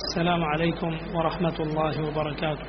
السلام عليكم ورحمة الله وبركاته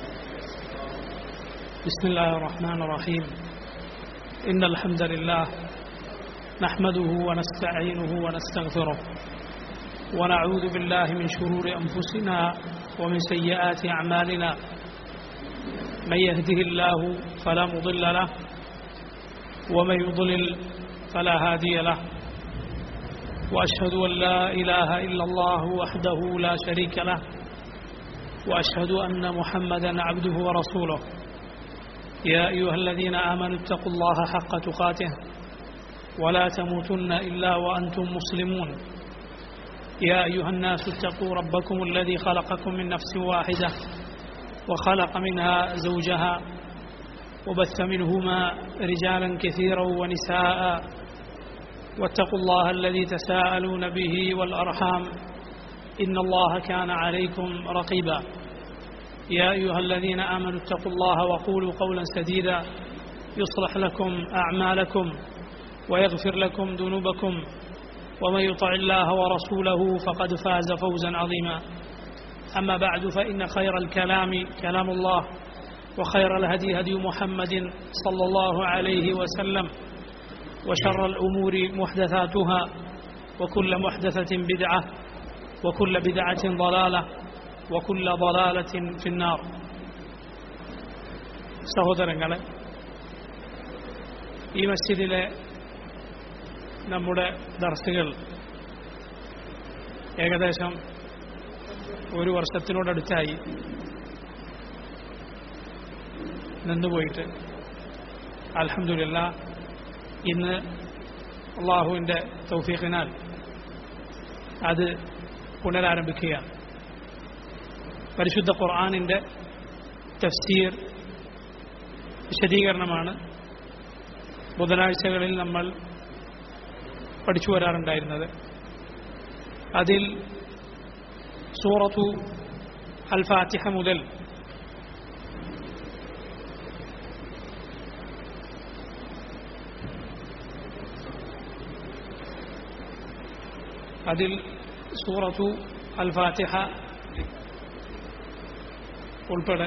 بسم الله الرحمن الرحيم إن الحمد لله نحمده ونستعينه ونستغفره ونعوذ بالله من شرور أنفسنا ومن سيئات أعمالنا من يهده الله فلا مضل له ومن يضلل فلا هادي له واشهد ان لا اله الا الله وحده لا شريك له واشهد ان محمدا عبده ورسوله يا ايها الذين امنوا اتقوا الله حق تقاته ولا تموتن الا وانتم مسلمون يا ايها الناس اتقوا ربكم الذي خلقكم من نفس واحده وخلق منها زوجها وبث منهما رجالا كثيرا ونساء واتقوا الله الذي تساءلون به والأرحام إن الله كان عليكم رقيبا يا أيها الذين آمنوا اتقوا الله وقولوا قولا سديدا يصلح لكم أعمالكم ويغفر لكم ذنوبكم ومن يطع الله ورسوله فقد فاز فوزا عظيما أما بعد فإن خير الكلام كلام الله وخير الهدي هدي محمد صلى الله عليه وسلم وشر الأمور محدثاتها وكل محدثة بدعة وكل بدعة ضلالة وكل ضلالة في النار സഹോദരങ്ങളെ ഈ മസ്ജിദിലെ നമ്മുടെ ദർസുകൾ ഏകദേശം ഒരു വർഷത്തിനോടടുത്തായി നിന്നുപോയിട്ട് അലഹമില്ല ഇന്ന് അള്ളാഹുവിൻ്റെ തൗഫീഖിനാൽ അത് പുനരാരംഭിക്കുകയാണ് പരിശുദ്ധ ഖുർആാനിൻ്റെ തഫ്സീർ വിശദീകരണമാണ് ബുധനാഴ്ചകളിൽ നമ്മൾ പഠിച്ചു വരാറുണ്ടായിരുന്നത് അതിൽ സൂറത്തു അൽ ഫാത്തിഹ മുതൽ അതിൽ സൂറത്തു അൽ ഫാത്തിഹ ഉൾപ്പെടെ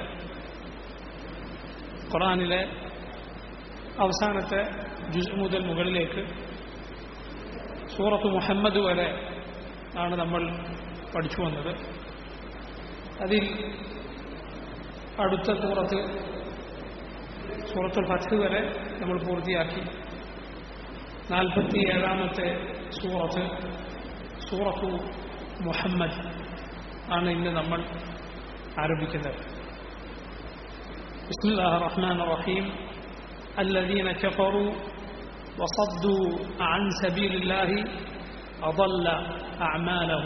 ഖുറാനിലെ അവസാനത്തെ ജുസ് മുതൽ മുകളിലേക്ക് സൂറത്ത് മുഹമ്മദ് വരെ ആണ് നമ്മൾ പഠിച്ചു വന്നത് അതിൽ അടുത്ത സൂറത്ത് സൂറത്തുൽ ഫത്ത് വരെ നമ്മൾ പൂർത്തിയാക്കി നാൽപ്പത്തി ഏഴാമത്തെ സൂറത്ത് സൂറത്തു മുഹമ്മദ് ആണ് ഇന്ന് നമ്മൾ ആരംഭിക്കുന്നത് بسم الله الرحمن الرحيم الذين كفروا وصدوا عن سبيل الله أضل أعمالهم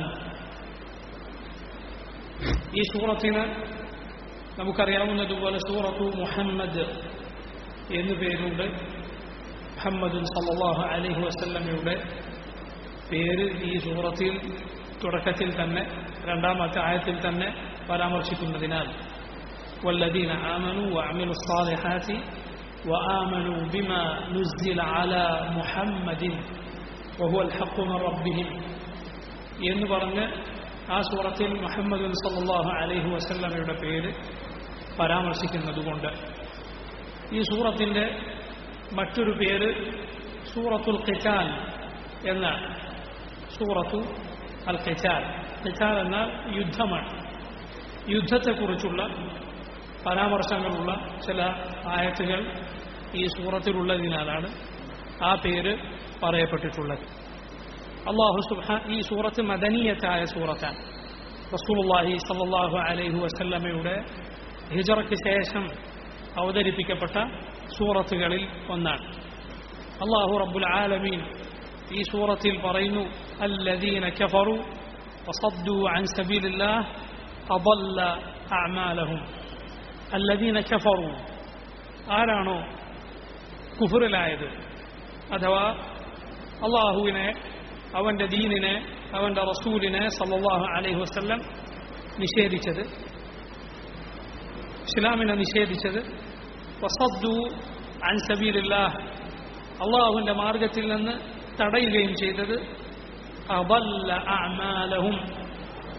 ഈ സൂറത്തിന് നമുക്കറിയാവുന്നതുപോലെ സൂറത്തു മുഹമ്മദ് എന്നു പേരുണ്ട് മുഹമ്മദുൻ സല്ലാഹു അലഹി വസ്ല്ലമയുടെ പേര് ഈ സൂറത്തിൽ തുടക്കത്തിൽ തന്നെ രണ്ടാമത്തെ ആയത്തിൽ തന്നെ പരാമർശിക്കുന്നതിനാൽ والذين آمنوا وعملوا الصالحات وآمنوا بما نزل على محمد وهو الحق من ربهم എന്ന് പറഞ്ഞ് ആ സൂറത്തിൽ മുഹമ്മദ് സല്ലാഹു അലൈഹി വസല്ലമയുടെ പേര് പരാമർശിക്കുന്നതുകൊണ്ട് ഈ സൂറത്തിൻ്റെ മറ്റൊരു പേര് സൂറത്തുൽ ഖിറ്റാൽ എന്നാണ് സൂറത്തു അൽ ഖിറ്റാൽ ഖിറ്റാൽ എന്നാൽ യുദ്ധമാണ് യുദ്ധത്തെക്കുറിച്ചുള്ള പരാമർശങ്ങളുള്ള ചില ആയത്തുകൾ ഈ സൂറത്തിലുള്ളതിനാലാണ് ആ പേര് പറയപ്പെട്ടിട്ടുള്ളത് അള്ളാഹു സുബാ ഈ സൂറത്ത് മദനീയത്തായ സൂറത്താണ് റസൂലുള്ളാഹി സല്ലല്ലാഹു അലൈഹി വസല്ലമയുടെ ഹിജറയ്ക്ക് ശേഷം അവതരിപ്പിക്കപ്പെട്ട സൂറത്തുകളിൽ ഒന്നാണ് അള്ളാഹു റബ്ബുൽ ആലമീൻ ഈ സൂറത്തിൽ പറയുന്നു الذين كفروا وصدوا عن سبيل الله أضل أعمالهم الذين كفروا ആരാണോ കുഫറിലായത് അഥവാ അള്ളാഹുവിനെ അവൻ്റെ ദീനിനെ അവൻ്റെ റസൂലിനെ സല്ലാഹു അലൈഹി വസ്ല്ലം നിഷേധിച്ചത് ഇസ്ലാമിനെ നിഷേധിച്ചത് വസദ്ദു അൻ സബീലില്ലാഹ് അള്ളാഹുവിൻ്റെ മാർഗത്തിൽ നിന്ന് തടയുകയും ചെയ്തത് അബല്ല അമാലഹും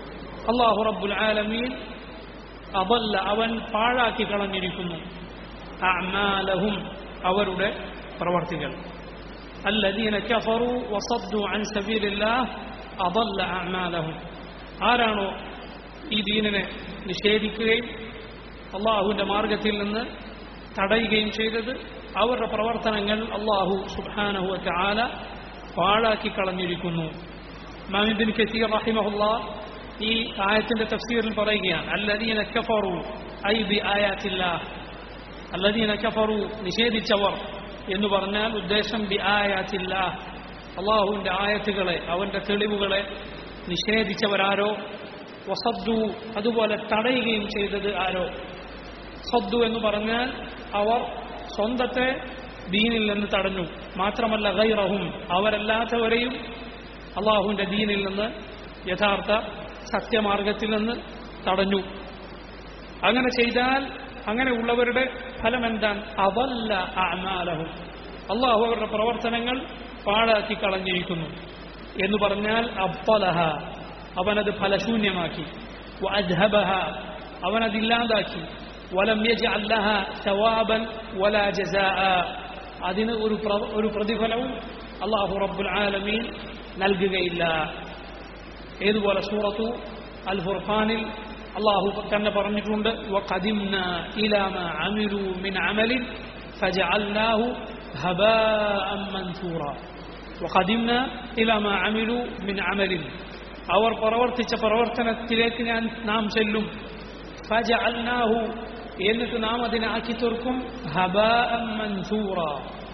അള്ളാഹു റബ്ബുൽ ആലമീൻ അതല്ല അവൻ പാഴാക്കി കളഞ്ഞിരിക്കുന്നു അഅ്മാലഹും അവരുടെ പ്രവർത്തികൾ الذين كفروا وصدوا عن سبيل الله أضل أعمالهم ആരാണോ ഈ ദീനിനെ നിഷേധിക്കുകയും അള്ളാഹുവിൻ്റെ മാർഗത്തിൽ നിന്ന് തടയുകയും ചെയ്തത് അവരുടെ പ്രവർത്തനങ്ങൾ അള്ളാഹു സുബാനഹു ആല പാഴാക്കി കളഞ്ഞിരിക്കുന്നു മാമിബിൻ കസീർ റഹിമഹുല്ല ഈ ആയത്തിന്റെ തഫ്സീറിൽ പറയുകയാണ് അല്ലദീന കഫറു ഐ ബി ആയാത്തില്ല അല്ലദീന കഫറു നിഷേധിച്ചവർ എന്ന് പറഞ്ഞാൽ ഉദ്ദേശം ബി ആയാത്തില്ല അള്ളാഹുവിന്റെ ആയത്തുകളെ അവന്റെ തെളിവുകളെ നിഷേധിച്ചവരാരോ വസദ്ദു അതുപോലെ തടയുകയും ചെയ്തത് ആരോ സദ്ദു എന്ന് പറഞ്ഞാൽ അവർ സ്വന്തത്തെ ദീനിൽ നിന്ന് തടഞ്ഞു മാത്രമല്ല ഗൈറഹും അവരല്ലാത്തവരെയും അള്ളാഹുവിന്റെ ദീനിൽ നിന്ന് യഥാർത്ഥ സത്യമാർഗത്തിൽ നിന്ന് തടഞ്ഞു അങ്ങനെ ചെയ്താൽ അങ്ങനെയുള്ളവരുടെ ഫലം എന്താണ് അവല്ല അമാലഹും അള്ളാഹു അവരുടെ പ്രവർത്തനങ്ങൾ പാഴാക്കി കളഞ്ഞിരിക്കുന്നു എന്ന് പറഞ്ഞാൽ അബ്ബലഹ അവനത് ഫലശൂന്യമാക്കി വഅദ്ഹബഹ അവനതില്ലാതാക്കി വലം യജ്അൽ ലഹ സവാബൻ വലാ ജസാഅ അതിന് ഒരു പ്ര- ഒരു പ്രതിഫലവും അള്ളാഹു റബ്ബുൽ ആലമീൻ നൽകുകയില്ല ഏതുപോലെ സൂറത്തു അൽ ഫുർഖാനിൽ അള്ളാഹു തന്നെ പറഞ്ഞിട്ടുണ്ട് وَقَدِمْنَا إِلَى مَا عَمِلُوا مِنْ عَمَلٍ فَجَعَلْنَاهُ هَبَاءً مَنْثُورًا وَقَدِمْنَا إِلَى مَا عَمِلُوا مِنْ عَمَلٍ അവർ പ്രവർത്തിച്ച പ്രവർത്തനത്തിലേക്ക് ഞാൻ നാം ചെല്ലും فَجَعَلْنَاهُ എന്നിട്ട് നാം അതിനെ ആക്കി തീർക്കും هَبَاءً مَنْثُورًا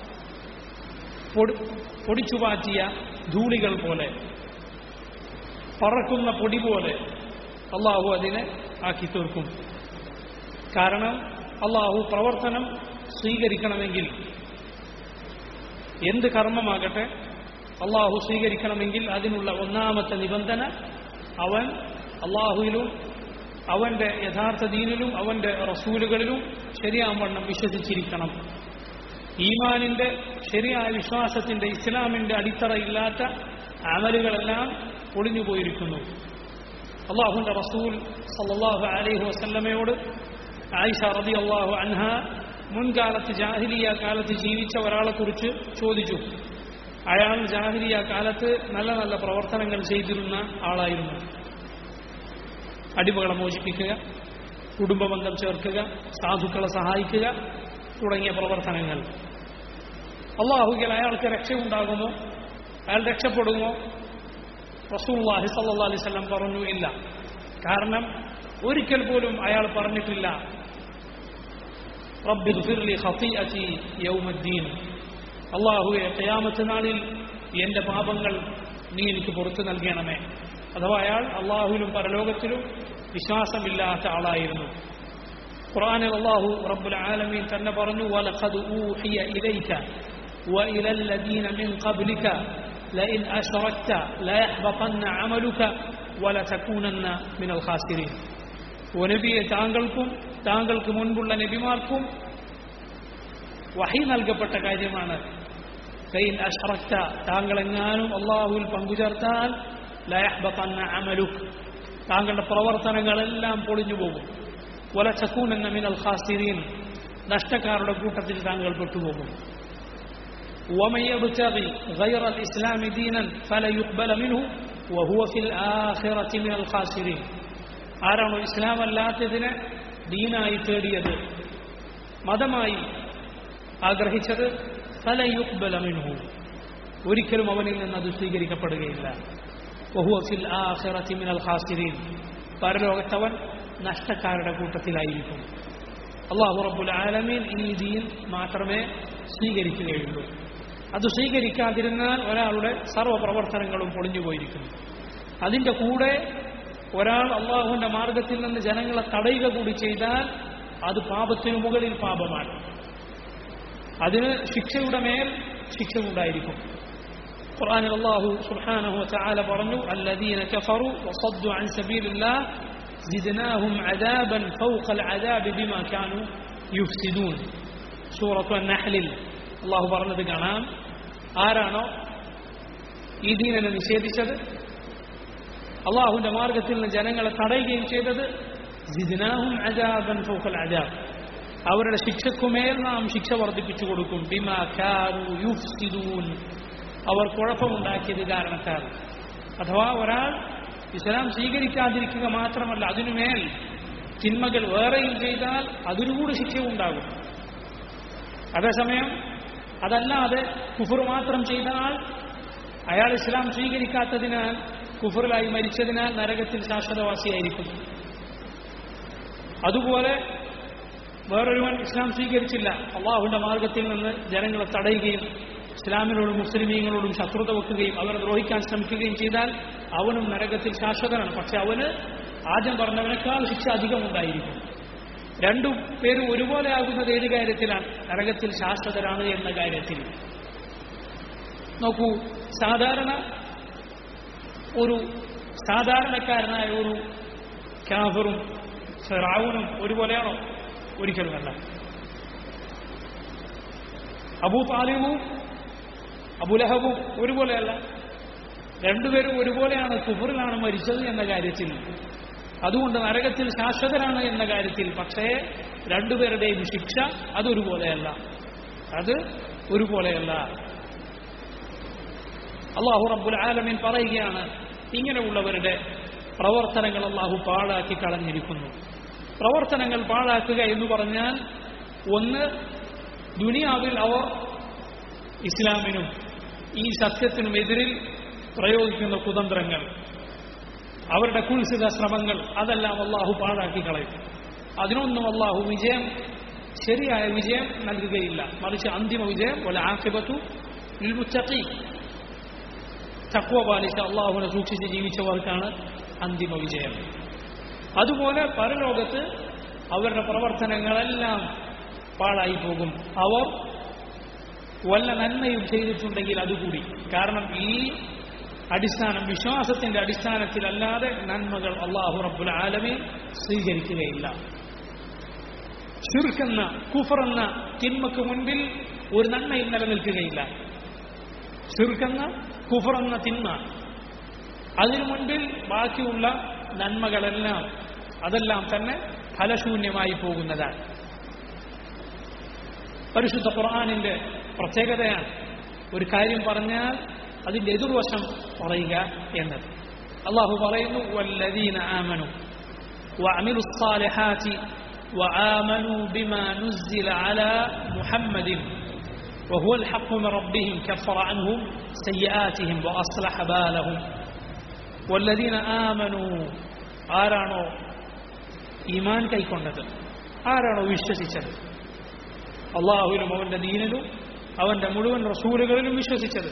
പൊടി- പൊടിച്ചു മാറ്റിയ ധൂളികൾ പോലെ പറക്കുന്ന പൊടി പോലെ അള്ളാഹു അതിനെ ആക്കി തീർക്കും കാരണം അള്ളാഹു പ്രവർത്തനം സ്വീകരിക്കണമെങ്കിൽ എന്ത് കർമ്മമാകട്ടെ അള്ളാഹു സ്വീകരിക്കണമെങ്കിൽ അതിനുള്ള ഒന്നാമത്തെ നിബന്ധന അവൻ അള്ളാഹുവിലും അവന്റെ യഥാർത്ഥ ദീനിലും അവന്റെ റസൂലുകളിലും ശരിയാവണ്ണം വിശ്വസിച്ചിരിക്കണം ഈമാനിന്റെ ശരിയായ വിശ്വാസത്തിന്റെ ഇസ്ലാമിന്റെ അടിത്തറയില്ലാത്ത അമലുകളെല്ലാം ഒളിഞ്ഞുപോയിരിക്കുന്നു അള്ളാഹുന്റെ റസൂൽ സല്ലല്ലാഹു അലൈഹി വസല്ലമയോട് ആയിഷ റതി അള്ളാഹു അൻഹ മുൻകാലത്ത് ജാഹിലിയ കാലത്ത് ജീവിച്ച ഒരാളെക്കുറിച്ച് ചോദിച്ചു അയാൾ ജാഹിലിയ കാലത്ത് നല്ല നല്ല പ്രവർത്തനങ്ങൾ ചെയ്തിരുന്ന ആളായിരുന്നു അടിമകളെ മോചിപ്പിക്കുക കുടുംബബന്ധം ചേർക്കുക സാധുക്കളെ സഹായിക്കുക തുടങ്ങിയ പ്രവർത്തനങ്ങൾ അള്ളാഹുകിൽ അയാൾക്ക് രക്ഷയുണ്ടാകുമോ അയാൾ രക്ഷപ്പെടുമോ റസൂല്ലാഹി സല്ലാ അലൈവല്ലം പറഞ്ഞു ഇല്ല കാരണം ഒരിക്കൽ പോലും അയാൾ പറഞ്ഞിട്ടില്ല റബ്ബിൽ ഫിർലി ഖതീഅതി യൗമദ്ദീൻ അള്ളാഹുവെ ഖിയാമത്ത് നാളിൽ എൻ്റെ പാപങ്ങൾ നീ എനിക്ക് പുറത്തു നൽകണമേ അഥവാ അയാൾ അള്ളാഹുവിലും പരലോകത്തിലും വിശ്വാസമില്ലാത്ത ആളായിരുന്നു ഖുർആനിൽ അള്ളാഹു റബ്ബുൽ ആലമീൻ തന്നെ പറഞ്ഞു വലഖദ് ഊഹിയ ഇലൈക وإلى الذين من قبلك لئن أشركت ليحبطن عملك ولتكونن من الخاسرين ونبي താങ്കൾക്കും താങ്കൾക്ക് മുൻപുള്ള നബിമാർക്കും വഹി നൽകപ്പെട്ട കാര്യമാണ് കൈൻ അഷ്റക്ത താങ്കളെങ്ങാനും അള്ളാഹുവിൽ പങ്കുചേർത്താൽ ലയഹ്ബത്തന്ന അമലുക് താങ്കളുടെ പ്രവർത്തനങ്ങളെല്ലാം പൊളിഞ്ഞു പോകും വല ചക്കൂനെന്ന മിനൽ ഖാസിരീൻ നഷ്ടക്കാരുടെ കൂട്ടത്തിൽ താങ്കൾ പെട്ടുപോകും ومن يبتغي غير الإسلام دينا فلا يقبل منه وهو في الآخرة من الخاسرين ആരാണോ ഇസ്ലാം അല്ലാത്തതിനെ ദീനായി തേടിയത് മതമായി ആഗ്രഹിച്ചത് ഫലയുക്ബല മിൻഹു ഒരിക്കലും അവനിൽ നിന്ന് അത് സ്വീകരിക്കപ്പെടുകയില്ല വഹുവ ഫിൽ ആഖിറതി മിനൽ ഖാസിരീൻ പരലോകത്തവൻ നഷ്ടക്കാരുടെ കൂട്ടത്തിലായിരിക്കും അള്ളാഹു റബ്ബുൽ ആലമീൻ ഈ ദീൻ മാത്രമേ സ്വീകരിക്കുകയുള്ളൂ അത് സ്വീകരിക്കാതിരുന്നാൽ ഒരാളുടെ സർവ്വപ്രവർത്തനങ്ങളും പൊളിഞ്ഞുപോയിരിക്കുന്നു അതിൻ്റെ കൂടെ ഒരാൾ അള്ളാഹുവിൻ്റെ മാർഗത്തിൽ നിന്ന് ജനങ്ങളെ തടയുക കൂടി ചെയ്താൽ അത് പാപത്തിനു മുകളിൽ പാപമാണ് അതിന് ശിക്ഷയുടെ മേൽ ശിക്ഷ ഉണ്ടായിരിക്കും ഖുർആനിൽ അല്ലാഹു സുബ്ഹാനഹു വതആല പറഞ്ഞു അല്ലദീന കഫറു വസദ്ദു അൻ സബീലില്ലാഹ് സിദ്നാഹും അദാബൻ ഫൗഖൽ അദാബ് ബിമാ കാനൂ യുഫ്സിദൂൻ സൂറത്തു അൻ-നഹ്ലിൽ അല്ലാഹു പറഞ്ഞത് കാണാം ആരാണോ ഈ ദീനിനെ നിഷേധിച്ചത് അള്ളാഹുവിന്റെ മാർഗത്തിൽ നിന്ന് ജനങ്ങളെ തടയുകയും ചെയ്തത് ജിദ്നാഹും അജാബൻ ഫൗഖൽ അജാബ് അവരുടെ ശിക്ഷക്കുമേൽ നാം ശിക്ഷ വർദ്ധിപ്പിച്ചു കൊടുക്കും ബിമാ കാനു യുഫ്സിദൂൻ അവർ കുഴപ്പമുണ്ടാക്കിയത് കാരണത്താൽ അഥവാ ഒരാൾ ഇസ്ലാം സ്വീകരിക്കാതിരിക്കുക മാത്രമല്ല അതിനുമേൽ തിന്മകൾ വേറെയും ചെയ്താൽ അതിനുകൂടി ശിക്ഷയുണ്ടാകും അതേസമയം അതല്ലാതെ കുഫർ മാത്രം ചെയ്ത ആൾ അയാൾ ഇസ്ലാം സ്വീകരിക്കാത്തതിനാൽ കുഫറിലായി മരിച്ചതിനാൽ നരകത്തിൽ ശാശ്വതവാസിയായിരിക്കും അതുപോലെ വേറൊരുവൻ ഇസ്ലാം സ്വീകരിച്ചില്ല അള്ളാഹുവിന്റെ മാർഗത്തിൽ നിന്ന് ജനങ്ങളെ തടയുകയും ഇസ്ലാമിനോടും മുസ്ലിമീങ്ങളോടും ശത്രുത വെക്കുകയും അവരെ ദ്രോഹിക്കാൻ ശ്രമിക്കുകയും ചെയ്താൽ അവനും നരകത്തിൽ ശാശ്വതനാണ് പക്ഷെ അവന് ആദ്യം പറഞ്ഞവനേക്കാൾ ശിക്ഷ അധികമുണ്ടായിരിക്കും രണ്ടു പേരും ഒരുപോലെ ആകുന്നത് ഏത് കാര്യത്തിലാണ് നരകത്തിൽ ശാശ്വതരാണ് എന്ന കാര്യത്തിൽ നോക്കൂ സാധാരണ ഒരു സാധാരണക്കാരനായ ഒരു കാഫറും ഫിറാവുനും ഒരുപോലെയാണോ ഒരിക്കലുമല്ല അബൂ താലിബും അബുലഹബും ഒരുപോലെയല്ല രണ്ടുപേരും ഒരുപോലെയാണ് കുഫറിലാണ് മരിച്ചത് എന്ന കാര്യത്തിൽ അതുകൊണ്ട് നരകത്തിൽ ശാശ്വതരാണ് എന്ന കാര്യത്തിൽ പക്ഷേ രണ്ടുപേരുടെയും ശിക്ഷ അതൊരുപോലെയല്ല അത് ഒരുപോലെയല്ല അള്ളാഹു റബ്ബുൽ ആലമീൻ പറയുകയാണ് ഇങ്ങനെയുള്ളവരുടെ പ്രവർത്തനങ്ങൾ അള്ളാഹു പാഴാക്കി കളഞ്ഞിരിക്കുന്നു പ്രവർത്തനങ്ങൾ പാഴാക്കുക എന്ന് പറഞ്ഞാൽ ഒന്ന് ദുനിയാവിൽ അവർ ഇസ്ലാമിനും ഈ സത്യത്തിനും എതിരിൽ പ്രയോഗിക്കുന്ന കുതന്ത്രങ്ങൾ അവരുടെ കുൽസിത ശ്രമങ്ങൾ അതെല്ലാം അള്ളാഹു പാഴാക്കി കളയും അതിനൊന്നും അള്ളാഹു വിജയം ശരിയായ വിജയം നൽകുകയില്ല മറിച്ച് അന്തിമ വിജയം പോലെ ആക്കിബത്തു മുച്ചത്തി തക്വ പാലിച്ച അള്ളാഹുവിനെ സൂക്ഷിച്ച് ജീവിച്ചവർക്കാണ് അന്തിമ വിജയം അതുപോലെ പരലോകത്ത് അവരുടെ പ്രവർത്തനങ്ങളെല്ലാം പാഴായി പോകും അവർ വല്ല നന്മയും ചെയ്തിട്ടുണ്ടെങ്കിൽ അതുകൂടി കാരണം ഈ അടിസ്ഥാനം വിശ്വാസത്തിന്റെ അടിസ്ഥാനത്തിലല്ലാതെ നന്മകൾ അള്ളാഹു റബ്ബുൽ ആലമി സ്വീകരിക്കുകയില്ല ഷിർക്കെന്ന കുഫറെന്ന തിന്മക്ക് മുൻപിൽ ഒരു നന്മയും നിലനിൽക്കുകയില്ല ഷിർക്കെന്ന കുഫറെന്ന തിന്മ അതിനു മുൻപിൽ ബാക്കിയുള്ള നന്മകളെല്ലാം അതെല്ലാം തന്നെ ഫലശൂന്യമായി പോകുന്നതാണ് പരിശുദ്ധ ഖുർആാനിന്റെ പ്രത്യേകതയാണ് ഒരു കാര്യം പറഞ്ഞാൽ അതിന്റെ എതിർവശം പറയുക എന്നത് അള്ളാഹു പറയുന്നു വല്ലദീന ആമനു وعملوا الصالحات وآمنوا بما نزل على محمد وهو الحق من ربهم كفر عنهم سيئاتهم وأصلح بالهم والذين آمنوا ആരാണോ ഈമാൻ കൈക്കൊണ്ടത് ആരാണോ വിശ്വസിച്ചത് അള്ളാഹുവിനും അവന്റെ ദീനിലും അവന്റെ മുഴുവൻ റസൂലുകളിലും വിശ്വസിച്ചത്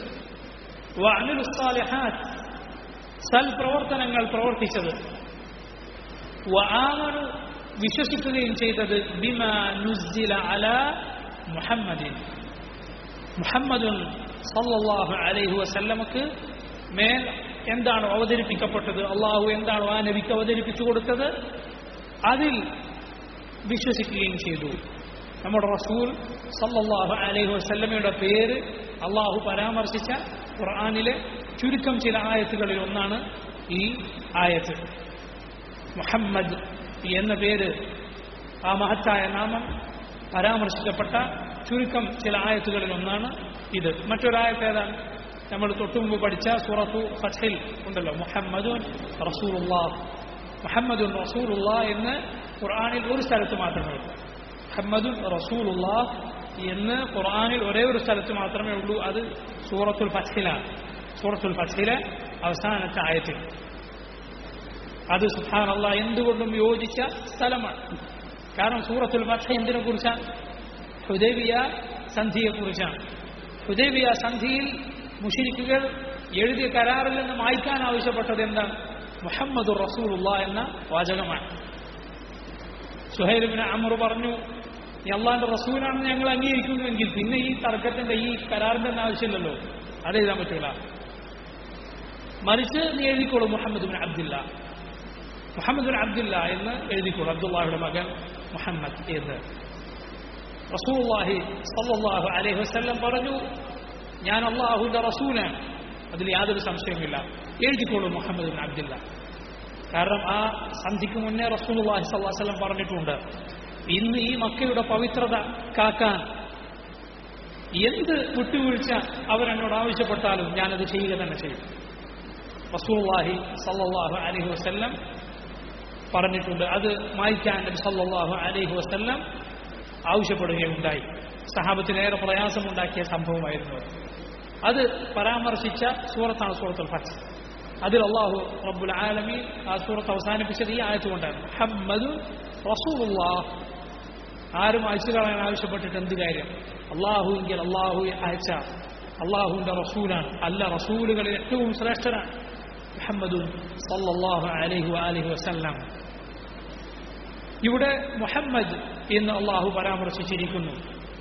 സൽ പ്രവർത്തനങ്ങൾ പ്രവർത്തിച്ചത് വആമനു വിശ്വസിക്കുകയും ചെയ്തത് ബിമ നുസ്സില അല മുഹമ്മദിൻ മുഹമ്മദുൻ സല്ലല്ലാഹു അലൈഹി വസല്ലമക്ക് മേൽ എന്താണോ അവതരിപ്പിക്കപ്പെട്ടത് അള്ളാഹു എന്താണോ ആ നബിക്ക് അവതരിപ്പിച്ചു കൊടുത്തത് അതിൽ വിശ്വസിക്കുകയും ചെയ്തു നമ്മുടെ റസൂൽ സല്ലല്ലാഹു അലൈഹി വസല്ലമയുടെ പേര് അള്ളാഹു പരാമർശിച്ച ഖുർആാനിലെ ചുരുക്കം ചില ആയത്തുകളിൽ ഒന്നാണ് ഈ ആയത്ത് മുഹമ്മദ് എന്ന പേര് ആ മഹത്തായ നാമം പരാമർശിക്കപ്പെട്ട ചുരുക്കം ചില ആയത്തുകളിൽ ഒന്നാണ് ഇത് മറ്റൊരായത്ത് ഏതാണ് നമ്മൾ തൊട്ടുമുമ്പ് പഠിച്ച സൂറത്തു ഫത്തിൽ ഉണ്ടല്ലോ മുഹമ്മദുൻ റസൂലുള്ള മുഹമ്മദുൻ റസൂലുള്ള എന്ന് ഖുർആാനിൽ ഒരു സ്ഥലത്ത് മാത്രമേ ഉള്ളൂ മുഹമ്മദുൻ റസൂലുള്ള എന്ന് ഖുർആാനിൽ ഒരേ ഒരു സ്ഥലത്ത് മാത്രമേ ഉള്ളൂ അത് സൂറത്തുൽ ഫത്തിലാണ് സൂറത്തുൽ ഫത്തിലെ അവസാനത്തെ ആയത്തിൽ അത് സുഹാനല്ല എന്തുകൊണ്ടും യോജിച്ച സ്ഥലമാണ് കാരണം സൂറത്തുൽ ഫത്ത് എന്തിനെ കുറിച്ചാണ് ഹുദൈബിയ സന്ധിയെക്കുറിച്ചാണ് ഹുദൈബിയ സന്ധിയിൽ മുഷിരിക്കുകൾ എഴുതിയ കരാറിൽ നിന്ന് മായ്ക്കാൻ ആവശ്യപ്പെട്ടത് എന്താണ് മുഹമ്മദ് റസൂലുള്ള എന്ന വാചകമാണ് സുഹൈലിബിന് അമർ പറഞ്ഞു ഈ അള്ളാന്റെ റസൂലാണെന്ന് ഞങ്ങൾ അംഗീകരിക്കുന്നുവെങ്കിൽ പിന്നെ ഈ തർക്കത്തിന്റെ ഈ കരാറിന്റെ ഒന്നും ആവശ്യമില്ലല്ലോ അത് എഴുതാൻ പറ്റൂല മറിച്ച് നീ എഴുതിക്കോളൂ മുഹമ്മദ് ബിൻ അബ്ദുല്ല മുഹമ്മദ് ബിൻ അബ്ദുല്ല എന്ന് എഴുതിക്കോളൂ അബ്ദുല്ലാഹിയുടെ മകൻ മുഹമ്മദ് എന്ന് റസൂല്ലാഹി സല്ലാഹു അലൈഹി വസ്ല്ലം പറഞ്ഞു ഞാൻ അള്ളാഹുവിന്റെ റസൂലാണ് അതിൽ യാതൊരു സംശയവുമില്ല എഴുതിക്കോളൂ മുഹമ്മദ് ബിൻ അബ്ദുല്ല കാരണം ആ സന്ധിക്ക് മുന്നേ റസൂലുള്ളാഹി സ്വല്ലല്ലാഹു അലൈഹി വസല്ലം പറഞ്ഞിട്ടുണ്ട് ഇന്ന് ഈ മക്കയുടെ പവിത്രത കാക്കാൻ എന്ത് വിട്ടുവീഴ്ച അവരെന്നോട് ആവശ്യപ്പെട്ടാലും ഞാനത് ചെയ്യുക തന്നെ ചെയ്യും റസൂലുള്ളാഹി സല്ലല്ലാഹു അലൈഹി വസല്ലം പറഞ്ഞിട്ടുണ്ട് അത് മായ്ക്കാൻ നബി സല്ലല്ലാഹു അലൈഹി വസല്ലം ആവശ്യപ്പെടുകയുണ്ടായി സഹാബത്തിനേറെ പ്രയാസമുണ്ടാക്കിയ സംഭവമായിരുന്നു അത്. അത് പരാമർശിച്ച സൂറത്താണ് സൂറത്തുൽ ഫത്ത് അതിൽ അള്ളാഹു റബ്ബുൽ ആലമീൻ ആ സൂറത്ത് അവസാനിപ്പിച്ചത് ഈ ആയത്ത് കൊണ്ടാണ് മുഹമ്മദ് റസൂലുള്ളാഹ് ആരും അയച്ചു കളയാൻ ആവശ്യപ്പെട്ടിട്ട് എന്ത് കാര്യം അള്ളാഹുവിങ്കിൽ അള്ളാഹു അയച്ച അള്ളാഹുവിന്റെ റസൂലാണ് അല്ല റസൂലുകളിൽ ഏറ്റവും ശ്രേഷ്ഠനാണ് മുഹമ്മദ് സല്ലല്ലാഹു അലൈഹി വആലിഹി വസല്ലം ഇവിടെ മുഹമ്മദ് എന്ന് അള്ളാഹു പരാമർശിച്ചിരിക്കുന്നു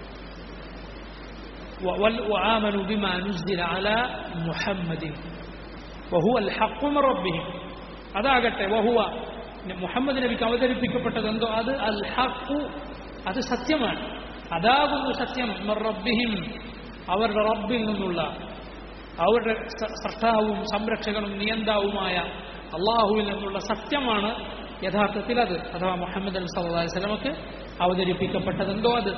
وَوَلْ- وآمنوا بما نزل على محمد وهو الحق من ربهم അതാകട്ടെ വഹുവ മുഹമ്മദ് നബിക്ക് അവതരിപ്പിക്കപ്പെട്ടത് എന്തോ അത് അൽ ഹഖു അത് സത്യമാണ് അതാകുന്നു സത്യം മിർ റബ്ബിഹിം അവരുടെ റബ്ബിൽ നിന്നുള്ള അവരുടെ സ- സൃഷ്ടാവും സംരക്ഷകനും നിയന്താവുമായ അള്ളാഹുവിൽ നിന്നുള്ള സത്യമാണ് യഥാർത്ഥത്തിൽ അത് അഥവാ മുഹമ്മദ് നബി സല്ലല്ലാഹു അലൈഹി വസല്ലമക്ക് അവതരിപ്പിക്കപ്പെട്ടതെന്തോ അത്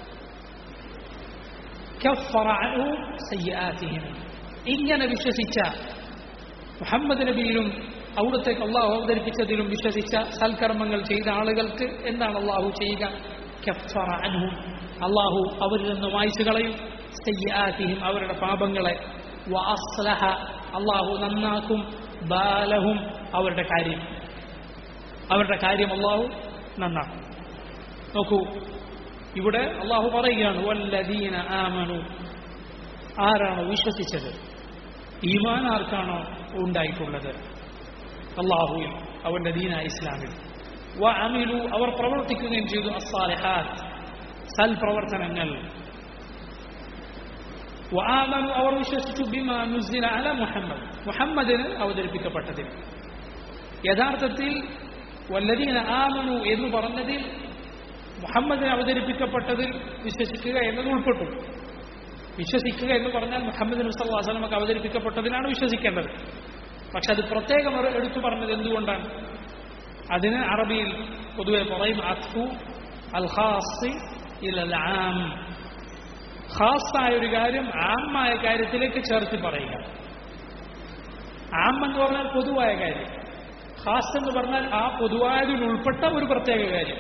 كفر عنهم سيئاتهم ഇങ്ങനെ വിശ്വസിച്ച മുഹമ്മദ് നബിയിലും അവിടത്തേക്ക് അള്ളാഹു അവതരിപ്പിച്ചതിലും വിശ്വസിച്ച സൽക്കർമ്മങ്ങൾ ചെയ്ത ആളുകൾക്ക് എന്താണ് അള്ളാഹു ചെയ്യുക കഫറ അൻഹും അള്ളാഹു അവരിൽ നിന്ന് വായിച്ചു കളയും സയ്യാത്തിഹിം അവരുടെ പാപങ്ങളെ വ അസ്ലഹ അള്ളാഹു നന്നാക്കും ബാലഹും അവരുടെ കാര്യം അവരുടെ കാര്യം അള്ളാഹു നന്നാക്കും നോക്കൂ ഇവിടെ അള്ളാഹു പറയുകയാണ് വല്ലദീന ആമനു ആരാണോ വിശ്വസിച്ചത് ഈമാൻ ആർക്കാണോ ഉണ്ടായിട്ടുള്ളത് അള്ളാഹുവിൽ അവന്റെ ദീന ഇസ്ലാമിൽ വ അമിലു അവർ പ്രവർത്തിക്കുകയും ചെയ്തു അസാലിഹാത്ത് സൽപ്രവർത്തനങ്ങൾ വആമനു അവർ വിശ്വസിച്ചു ബിമാ നുസില അല മുഹമ്മദ് മുഹമ്മദിന് അവതരിപ്പിക്കപ്പെട്ടതിൽ യഥാർത്ഥത്തിൽ വല്ലദീന ആമനു എന്ന് പറഞ്ഞതിൽ മുഹമ്മദിന് അവതരിപ്പിക്കപ്പെട്ടതിൽ വിശ്വസിക്കുക എന്നത് ഉൾപ്പെട്ടു വിശ്വസിക്കുക എന്ന് പറഞ്ഞാൽ മുഹമ്മദ് നബി സല്ലല്ലാഹു അലൈഹി വസല്ലമക്ക് അവതരിപ്പിക്കപ്പെട്ടതിനാണ് വിശ്വസിക്കേണ്ടത് പക്ഷെ അത് പ്രത്യേകം ഒരു എടുത്തു പറഞ്ഞത് എന്തുകൊണ്ടാണ് അതിന് അറബിയിൽ പൊതുവെ പറയും അത്ഫു അൽ ഖാസ് ഇലൽ ആം ഖാസായ ഒരു കാര്യം ആമായ കാര്യത്തിലേക്ക് ചേർത്ത് പറയുക ആം എന്ന് പറഞ്ഞാൽ പൊതുവായ കാര്യം ഖാസ് എന്ന് പറഞ്ഞാൽ ആ പൊതുവായതിൽ ഉൾപ്പെട്ട ഒരു പ്രത്യേക കാര്യം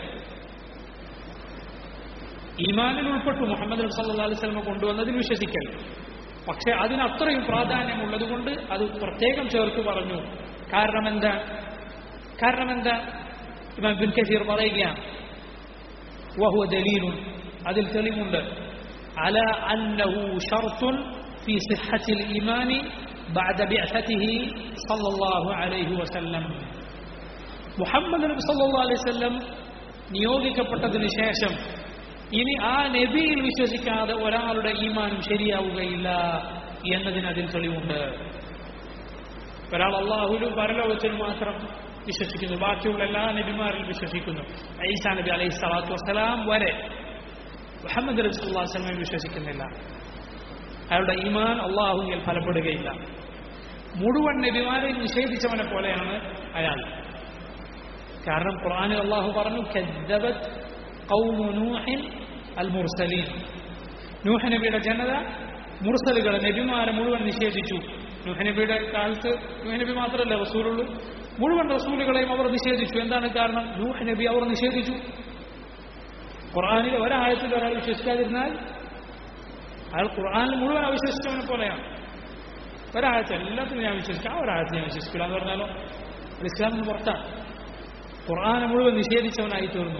ഈമാനിൽ ഉൾപ്പെട്ടു മുഹമ്മദ് നബി സല്ലല്ലാഹു അലൈഹി വസല്ലം കൊണ്ടുവന്നതിൽ വിശ്വസിക്കൽ പക്ഷെ അതിനത്രയും പ്രാധാന്യമുള്ളതുകൊണ്ട് അത് പ്രത്യേകം ചേർത്ത് പറഞ്ഞു കാരണം എന്താ കാരണം എന്താ ഇമാം ബിൻ കസീർ പറയുകയാണ് വഹുവ ദലീലുൻ അതിൽ തെളിവുണ്ട് അല അന്നഹു ഷർത്തുൻ ഫി സിഹത്തിൽ ഈമാനി بعد بعثته صلى الله عليه وسلم മുഹമ്മദ് നബി സല്ലല്ലാഹു അലൈഹി വസല്ലം നിയോഗിക്കപ്പെട്ടതിന് ശേഷം ഇനി ആ നബിയിൽ വിശ്വസിക്കാതെ ഒരാളുടെ ഈമാനും ശരിയാവുകയില്ല എന്നതിന് അതിൽ തെളിവുണ്ട് ഒരാൾ അള്ളാഹുലും പരലോകത്തിലും മാത്രം വിശ്വസിക്കുന്നു ബാക്കിയുള്ള എല്ലാ നബിമാരിലും വിശ്വസിക്കുന്നു ഐസാ നബി അലൈഹി സ്വലാത്തു വസ്സലാം വരെ മുഹമ്മദ് നബി സല്ലല്ലാഹു അലൈഹി വസല്ലമയെ വിശ്വസിക്കുന്നില്ല അയാളുടെ ഈമാൻ അള്ളാഹുവിൽ ഫലപ്പെടുകയില്ല മുഴുവൻ നബിമാരെ നിഷേധിച്ചവനെ പോലെയാണ് അയാൾ കാരണം ഖുർആനിൽ അള്ളാഹു പറഞ്ഞു കദ്ദബത് ഖൗമു നൂഹിൻ അൽ മുർസലീൻ നൂഹ് നബിയുടെ ജനത മുർസലുകളെ നബിമാരെ മുഴുവൻ നിഷേധിച്ചു നൂഹ് നബിയുടെ കാലത്ത് നൂഹ് നബി മാത്രമല്ല റസൂലുള്ളൂ മുഴുവൻ റസൂലുകളെയും അവർ നിഷേധിച്ചു എന്താണ് കാരണം നൂഹ് നബി അവർ നിഷേധിച്ചു ഖുർആനിൽ ഒരായത്തിൽ ഒരാൾ വിശ്വസിക്കാതിരുന്നാൽ അയാൾ ഖുർആനിൽ മുഴുവൻ അവിശ്വസിച്ചവനെ പോലെയാണ് ഒരാഴ്ച എല്ലാത്തിനും ഞാൻ വിശ്വസിക്കാം ആ ഒരാഴ്ച ഞാൻ വിശ്വസിക്കില്ല എന്ന് പറഞ്ഞാലോ അത് ഇസ്ലാമിന് പുറത്താണ് ഖുർആനെ മുഴുവൻ നിഷേധിച്ചവനായി തീർന്നു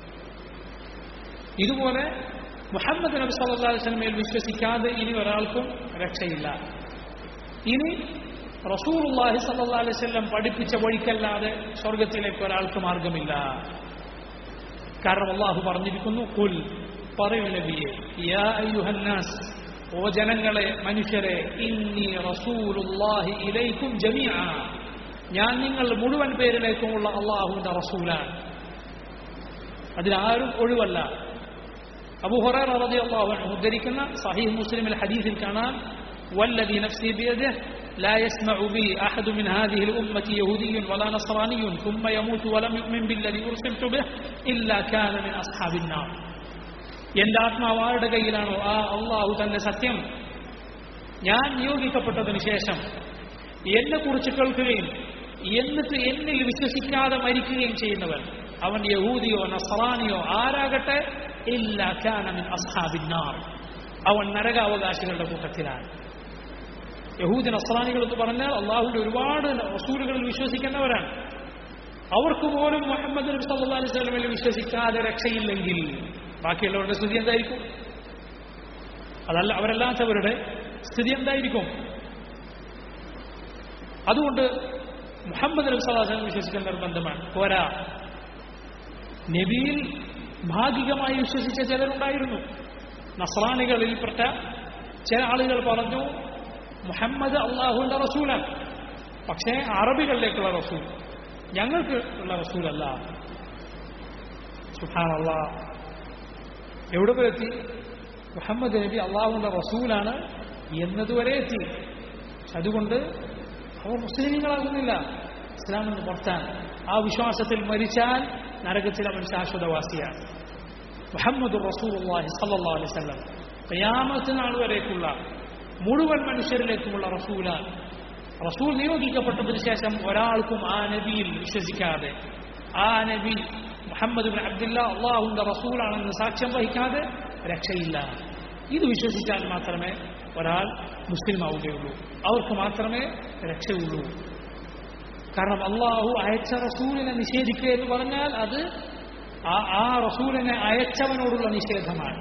ഇതുപോലെ മുഹമ്മദ് നബി സല്ലല്ലാഹു അലൈഹി വസല്ലമയിൽ വിശ്വസിക്കാതെ ഇനി ഒരാൾക്കും രക്ഷയില്ല ഇനി റസൂലുള്ളാഹി സല്ലല്ലാഹു അലൈഹി വസല്ലം പഠിപ്പിച്ച വഴിക്കല്ലാതെ സ്വർഗത്തിലേക്ക് ഒരാൾക്ക് മാർഗമില്ല കാരണം അള്ളാഹു പറഞ്ഞിരിക്കുന്നു കുൽ പറയൂ നബിയെ യാ അയ്യുഹന്നാസ് ഓ ജനങ്ങളെ മനുഷ്യരെ ഇന്നി റസൂലുള്ളാഹി ഇലൈക്കും ജമീഅ ഞാൻ നിങ്ങൾ മുഴുവൻ പേരിലേക്കുമുള്ള അള്ളാഹുവിന്റെ റസൂലാണ് അതിലാരും ഒഴിവല്ല അബു ഹുറൈറ റളിയല്ലാഹു അൻഹു ഉദ്ധരിക്കുന്ന സഹീഹ് മുസ്ലിമിൽ ഹദീസിൽ കാണാം വല്ലദി നഫ്സി ബിയദിഹ് لا يسمع بي أحد من هذه الأمة يهودي ولا نصراني ثم يموت ولم يؤمن بالذي أرسلت به إلا كان من أصحاب النار എന്റെ ആത്മാവ് ആരുടെ കയ്യിലാണോ ആ അള്ളാഹു തന്നെ സത്യം ഞാൻ നിയോഗിക്കപ്പെട്ടതിന് ശേഷം എന്നെ കുറിച്ച് കേൾക്കുകയും എന്നിട്ട് എന്നിൽ വിശ്വസിക്കാതെ മരിക്കുകയും ചെയ്യുന്നവൻ അവൻ യഹൂദിയോ നസറാനിയോ ആരാകട്ടെ ഇല്ല കാനമിൻ അസ്ഹാബിന്നാർ അവൻ നരകാവകാശികളുടെ കൂട്ടത്തിലാണ് യഹൂദി നസ്രാനികൾ എന്ന് പറഞ്ഞാൽ അള്ളാഹുവിന്റെ ഒരുപാട് റസൂലുകളിൽ വിശ്വസിക്കുന്നവരാണ് അവർക്ക് പോലും മുഹമ്മദ് നബി സല്ലല്ലാഹു അലൈഹി വസല്ലമയിൽ വിശ്വസിക്കാതെ രക്ഷയില്ലെങ്കിൽ ബാക്കിയുള്ളവരുടെ സ്ഥിതി എന്തായിരിക്കും അതല്ല അവരല്ലാത്തവരുടെ സ്ഥിതി എന്തായിരിക്കും അതുകൊണ്ട് മുഹമ്മദ് നബി സല്ലല്ലാഹു അലൈഹി വസല്ലം വിശ്വസിക്കാൻ നിർബന്ധമാണ് പോരാ നബിയിൽ ഭാഗികമായി വിശ്വസിച്ച ചിലരുണ്ടായിരുന്നു നസ്രാനികളിൽപ്പെട്ട ചില ആളുകൾ പറഞ്ഞു മുഹമ്മദ് അള്ളാഹുവിന്റെ റസൂലാണ് പക്ഷേ അറബികളിലേക്കുള്ള റസൂൽ ഞങ്ങൾക്ക് ഉള്ള റസൂലല്ല സുഹാനല്ല എവിടെ പോയി എത്തി മുഹമ്മദ് നബി അള്ളാഹുവിന്റെ റസൂലാണ് എന്നതുവരെ എത്തി അതുകൊണ്ട് അവർ മുസ്ലിമീങ്ങളാകുന്നില്ല ഇസ്ലാമിൽ നിന്ന് പുറത്താണ് ആ വിശ്വാസത്തിൽ മരിച്ചാൽ നരകത്തിൽ അവൻ ശാശ്വതവാസിയാണ് മുഹമ്മദ് റസൂലുള്ളാഹി സല്ലല്ലാഹു അലൈഹി വസല്ലം ഖിയാമത്ത് നാൾ വരേക്കുള്ള മുഴുവൻ മനുഷ്യരിലേക്കുമുള്ള റസൂലാണ് റസൂൽ നിയോഗിക്കപ്പെട്ടതിന് ശേഷം ഒരാൾക്കും ആ നബിയിൽ വിശ്വസിക്കാതെ ആ നബി മുഹമ്മദ് ബിൻ അബ്ദുല്ല അള്ളാഹുവിന്റെ റസൂലാണെന്ന് സാക്ഷ്യം വഹിക്കാതെ രക്ഷയില്ല ഇത് വിശ്വസിച്ചാൽ മാത്രമേ ഒരാൾ മുസ്ലിം ആവുകയുള്ളൂ അവർക്ക് മാത്രമേ രക്ഷയുള്ളൂ കാരണം അള്ളാഹു അയച്ച റസൂലിനെ നിഷേധിക്കുക എന്ന് പറഞ്ഞാൽ അത് ആ ആ റസൂലിനെ അയച്ചവനോടുള്ള നിഷേധമാണ്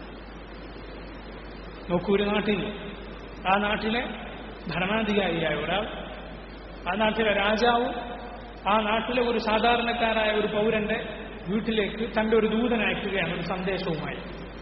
നോക്കൂ ഒരു നാട്ടിൽ ആ നാട്ടിലെ ഭരണാധികാരിയായ ഒരാൾ ആ നാട്ടിലെ രാജാവും ആ നാട്ടിലെ ഒരു സാധാരണക്കാരായ ഒരു പൗരന്റെ വീട്ടിലേക്ക് തന്റെ ഒരു ദൂതൻ അയക്കുകയാണ് ഒരു സന്ദേശവുമായി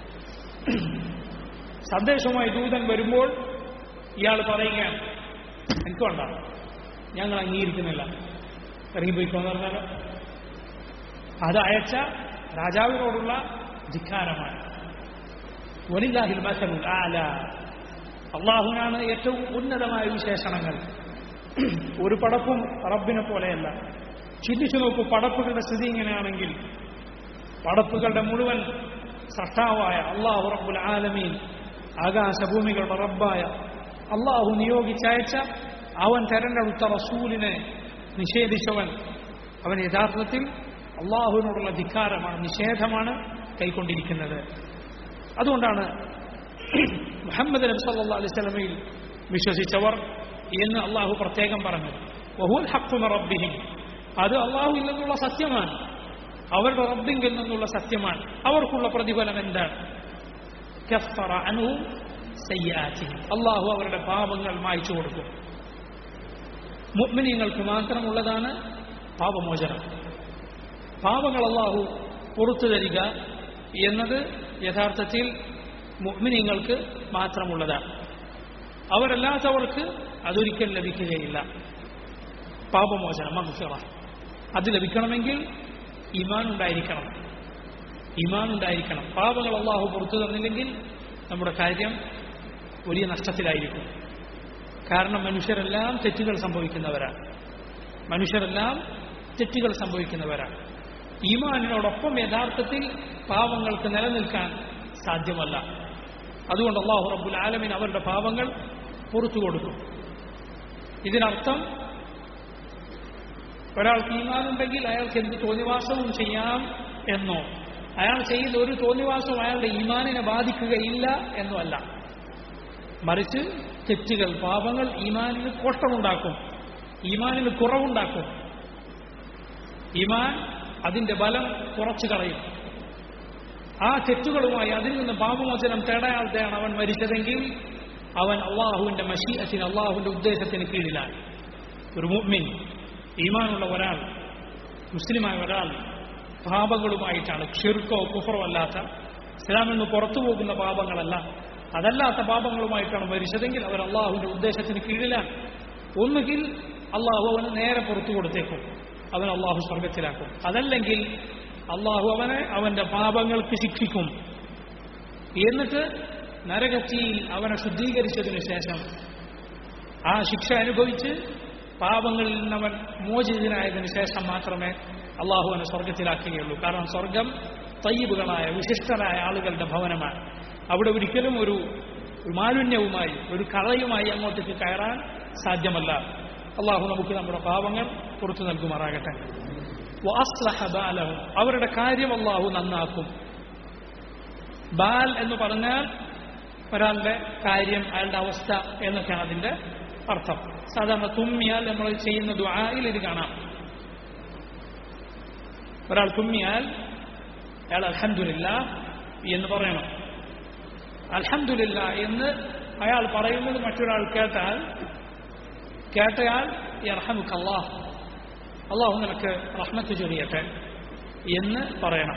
സന്ദേശവുമായി ദൂതൻ വരുമ്പോൾ ഇയാൾ പറയുകയാണ് എനിക്ക് വേണ്ട ഞങ്ങൾ അംഗീകരിക്കുന്നില്ല ഇറങ്ങിപ്പോയിക്കോന്ന് പറഞ്ഞാൽ അത് അയച്ച രാജാവിനോടുള്ള ധിക്കാരമാണ് വലില്ലാഹിൽ മസലുൽ ആല അള്ളാഹുവിനാണ് ഏറ്റവും ഉന്നതമായ വിശേഷണങ്ങൾ ഒരു പടപ്പും റബ്ബിനെ പോലെയല്ല ചിന്തിച്ചു നോക്കൂ പടപ്പുകളുടെ സ്ഥിതി ഇങ്ങനെയാണെങ്കിൽ പടപ്പുകളുടെ മുഴുവൻ സട്ടാവായ അള്ളാഹു റബ്ബുൽ ആലമീൻ ആകാശഭൂമികളുടെ റബ്ബായ അള്ളാഹു നിയോഗിച്ചയച്ച അവൻ തെരഞ്ഞെടുത്ത റസൂലിനെ നിഷേധിച്ചവൻ അവൻ യഥാർത്ഥത്തിൽ അള്ളാഹുവിനോടുള്ള ധിക്കാരമാണ് നിഷേധമാണ് കൈക്കൊണ്ടിരിക്കുന്നത് അതുകൊണ്ടാണ് മുഹമ്മദ് നബി സല്ലാ അലൈഹി സ്വലമയിൽ വിശ്വസിച്ചവർ എന്ന് അള്ളാഹു പ്രത്യേകം പറഞ്ഞു വഹുൽ ഹക്കുമ റബ്ബിഹിം അത് അള്ളാഹുവിൽ നിന്നുള്ള സത്യമാണ് അവരുടെ റബ്ബിങ്കിൽ നിന്നുള്ള സത്യമാണ് അവർക്കുള്ള പ്രതിഫലം എന്താണ് കഫറ അനുവും സയ്യാറ്റിഹിം അള്ളാഹു അവരുടെ പാപങ്ങൾ മായ്ച്ചു കൊടുക്കും മുഗ്മിനിങ്ങൾക്ക് മാത്രമുള്ളതാണ് പാപമോചനം പാപങ്ങൾ അള്ളാഹു പുറത്തു തരിക എന്നത് യഥാർത്ഥത്തിൽ മുഗ്മിനിങ്ങൾക്ക് മാത്രമുള്ളതാണ് അവരല്ലാത്തവർക്ക് അതൊരിക്കൽ ലഭിക്കുകയില്ല പാപമോചനം മഗ്ഫിറ അത് ലഭിക്കണമെങ്കിൽ ഇമാൻ ഉണ്ടായിരിക്കണം ഇമാൻ ഉണ്ടായിരിക്കണം പാപങ്ങൾ അള്ളാഹു പുറത്തു തന്നില്ലെങ്കിൽ നമ്മുടെ കാര്യം വലിയ നഷ്ടത്തിലായിരിക്കും കാരണം മനുഷ്യരെല്ലാം തെറ്റുകൾ സംഭവിക്കുന്നവരാണ് മനുഷ്യരെല്ലാം തെറ്റുകൾ സംഭവിക്കുന്നവരാണ് ഈമാനിനോടൊപ്പം യഥാർത്ഥത്തിൽ പാവങ്ങൾക്ക് നിലനിൽക്കാൻ സാധ്യമല്ല അതുകൊണ്ട് അള്ളാഹു റബ്ബുൽ ആലമിൻ അവരുടെ പാപങ്ങൾ പുറത്തു കൊടുക്കും ഇതിനർത്ഥം ഒരാൾക്ക് ഈമാനുണ്ടെങ്കിൽ അയാൾക്ക് എന്ത് തോന്നിവാസവും ചെയ്യാം എന്നോ അയാൾ ചെയ്യുന്ന ഒരു തോന്നിവാസവും അയാളുടെ ഈമാനിനെ ബാധിക്കുകയില്ല എന്നോ അല്ല മറിച്ച് തെറ്റുകൾ പാപങ്ങൾ ഈമാനിന് കോഷ്ടമുണ്ടാക്കും ഈമാനിന് കുറവുണ്ടാക്കും ഈമാൻ അതിന്റെ ബലം കുറച്ചു കളയും ആ തെറ്റുകളുമായി അതിൽ നിന്ന് പാപമോചനം തേടാതെയാണ് അവൻ മരിച്ചതെങ്കിൽ അവൻ അള്ളാഹുവിന്റെ മഷീഅത്തിന് അള്ളാഹുവിന്റെ ഉദ്ദേശത്തിന് കീഴിലാണ് ഒരു മുഅ്മിൻ ഈമാനുള്ള ഒരാൾ മുസ്ലിമായ ഒരാൾ പാപങ്ങളുമായിട്ടാണ് ഷിർക്കോ കുഫറോ അല്ലാത്ത ഇസ്ലാമിൽ നിന്ന് പുറത്തു പോകുന്ന പാപങ്ങളല്ല അതല്ലാത്ത പാപങ്ങളുമായിട്ടാണ് മരിച്ചതെങ്കിൽ അവർ അള്ളാഹുവിന്റെ ഉദ്ദേശത്തിന് കീഴിലാണ് ഒന്നുകിൽ അള്ളാഹു അവന് നേരെ പുറത്തു കൊടുത്തേക്കും അവൻ അള്ളാഹു സ്വർഗത്തിലാക്കും അതല്ലെങ്കിൽ അള്ളാഹു അവനെ അവന്റെ പാപങ്ങൾക്ക് ശിക്ഷിക്കും എന്നിട്ട് നരകത്തിയിൽ അവനെ ശുദ്ധീകരിച്ചതിനു ശേഷം ആ ശിക്ഷ അനുഭവിച്ച് പാപങ്ങളിൽ നിന്നവൻ മോചിതനായതിനു ശേഷം മാത്രമേ അള്ളാഹു അവനെ സ്വർഗത്തിലാക്കുകയുള്ളൂ കാരണം സ്വർഗം തയ്യബുകളായ വിശിഷ്ടരായ ആളുകളുടെ ഭവനമാണ് അവിടെ ഒരിക്കലും ഒരു ഒരു മാലിന്യവുമായി ഒരു കളയുമായി അങ്ങോട്ടേക്ക് കയറാൻ സാധ്യമല്ല അള്ളാഹു നമുക്ക് നമ്മുടെ പാപങ്ങൾ പുറത്തു നൽകുമാറാകട്ടെ വഅസ്ലഹ ബാലഹും അവരുടെ കാര്യം അള്ളാഹു നന്നാക്കും ബാൽ എന്ന് പറഞ്ഞാൽ ഒരാളുടെ കാര്യം അയാളുടെ അവസ്ഥ എന്നൊക്കെയാണ് അതിന്റെ അർത്ഥം സാധാരണ തുമ്മിയാൽ നമ്മൾ ചെയ്യുന്ന ദുആയിൽ ഇത് കാണാം ഒരാൾ തുമ്മിയാൽ അയാൾ അൽഹംദുലില്ല എന്ന് പറയണം അൽഹംദുലില്ല എന്ന് അയാൾ പറയുന്നത് മറ്റൊരാൾ കേട്ടാൽ കേട്ടയാൾ യർഹമുക്ക് അള്ളാഹ് അള്ളാഹു നിനക്ക് റഹ്മത്ത് ചൊരിയട്ടെ എന്ന് പറയണം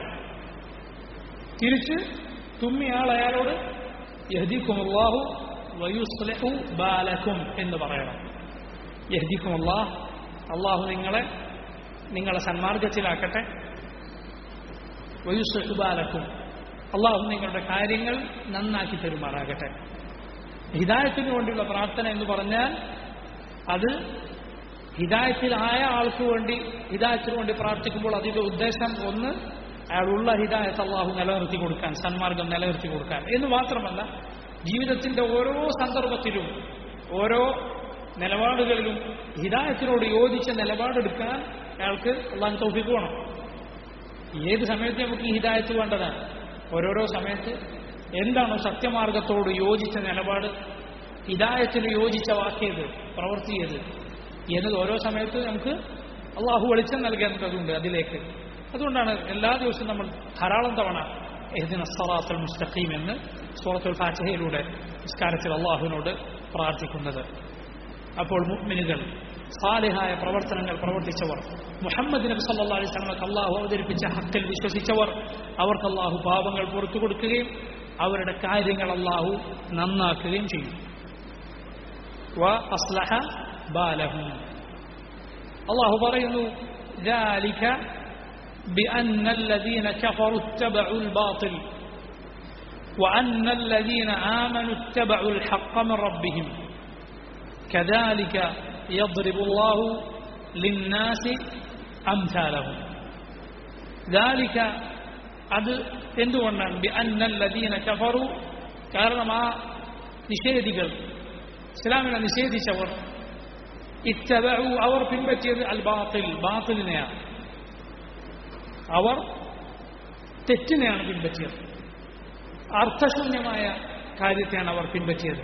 തിരിച്ച് തുമ്മിയാൾ അയാളോട് യഹ്ദിക്കും അള്ളാഹു വയുസ്ലഹു ബാലക്കും എന്ന് പറയണം യഹ്ദിക്കും അള്ളാഹ് അള്ളാഹു നിങ്ങളെ നിങ്ങളെ സന്മാർഗത്തിലാക്കട്ടെ വയുസ്ലഹു ബാലക്കും അള്ളാഹു നിങ്ങളുടെ കാര്യങ്ങൾ നന്നാക്കി തരുമാറാകട്ടെ ഹിദായത്തിന് വേണ്ടിയുള്ള പ്രാർത്ഥന എന്ന് പറഞ്ഞാൽ അത് ഹിദായത്തിലായ ആൾക്ക് വേണ്ടി ഹിദായത്തിന് വേണ്ടി പ്രാർത്ഥിക്കുമ്പോൾ അതിന്റെ ഉദ്ദേശം ഒന്ന് അയാളുള്ള ഹിദായത്ത് അള്ളാഹു നിലനിർത്തി കൊടുക്കാൻ സന്മാർഗം നിലനിർത്തി കൊടുക്കാൻ എന്ന് മാത്രമല്ല ജീവിതത്തിന്റെ ഓരോ സന്ദർഭത്തിലും ഓരോ നിലപാടുകളിലും ഹിദായത്തിനോട് യോജിച്ച നിലപാടെടുക്കാൻ അയാൾക്ക് അള്ളാഹു തൗഫിക്ക് വേണം ഏത് സമയത്ത് നമുക്ക് ഈ ഹിദായത്ത് വേണ്ടതാണ് ഓരോരോ സമയത്ത് എന്താണോ സത്യമാർഗത്തോട് യോജിച്ച നിലപാട് ഹിദായത്തിന് യോജിച്ച വാക്കേത് പ്രവർത്തിയത് എന്നത് ഓരോ സമയത്ത് നമുക്ക് അള്ളാഹു വെളിച്ചം നൽകേണ്ടതുണ്ട് അതിലേക്ക് അതുകൊണ്ടാണ് എല്ലാ ദിവസവും നമ്മൾ ധാരാളം തവണ എഹ്ദിൻ അസ്സറാത്തുൽ മുസ്തഖീം എന്ന് സൂറത്തുൽ ഫാറ്റിഹയിലൂടെ നിസ്കാരത്തിൽ അള്ളാഹുവിനോട് പ്രാർത്ഥിക്കുന്നത് അപ്പോൾ മുഅ്മിനുകൾ സാലിഹായ പ്രവർത്തനങ്ങൾ പ്രവർത്തിച്ചവർ മുഹമ്മദ് നബി സല്ലല്ലാഹു അലൈഹി വസല്ലമക്ക് അള്ളാഹു അവതരിപ്പിച്ച ഹക്കിൽ വിശ്വസിച്ചവർ അവർക്ക് അള്ളാഹു പാപങ്ങൾ പുറത്തു കൊടുക്കുകയും അവരുടെ കാര്യങ്ങൾ അള്ളാഹു നന്നാക്കുകയും ചെയ്യും വ അസ്ലഹ ബാലഹും അള്ളാഹു പറയുന്നു ذلك بأن الذين كفروا اتبعوا الباطل وأن الذين آمنوا اتبعوا الحق من ربهم كذلك يضرب الله للناس أمثالهم ذلك അത് എന്തുകൊണ്ടാണ് ബി അന്നല്ലദീന കഫറു കാരണം ആ നിഷേധികൾ ഇസ്ലാമിനെ നിഷേധിച്ചവർ ഇത്തബഉ അവർ പിൻപറ്റിയത് അൽ ബാത്തിൽ ബാത്തിലിനെയാണ് അവർ തെറ്റിനെയാണ് പിൻപറ്റിയത് അർത്ഥശൂന്യമായ കാര്യത്തെയാണ് അവർ പിൻപറ്റിയത്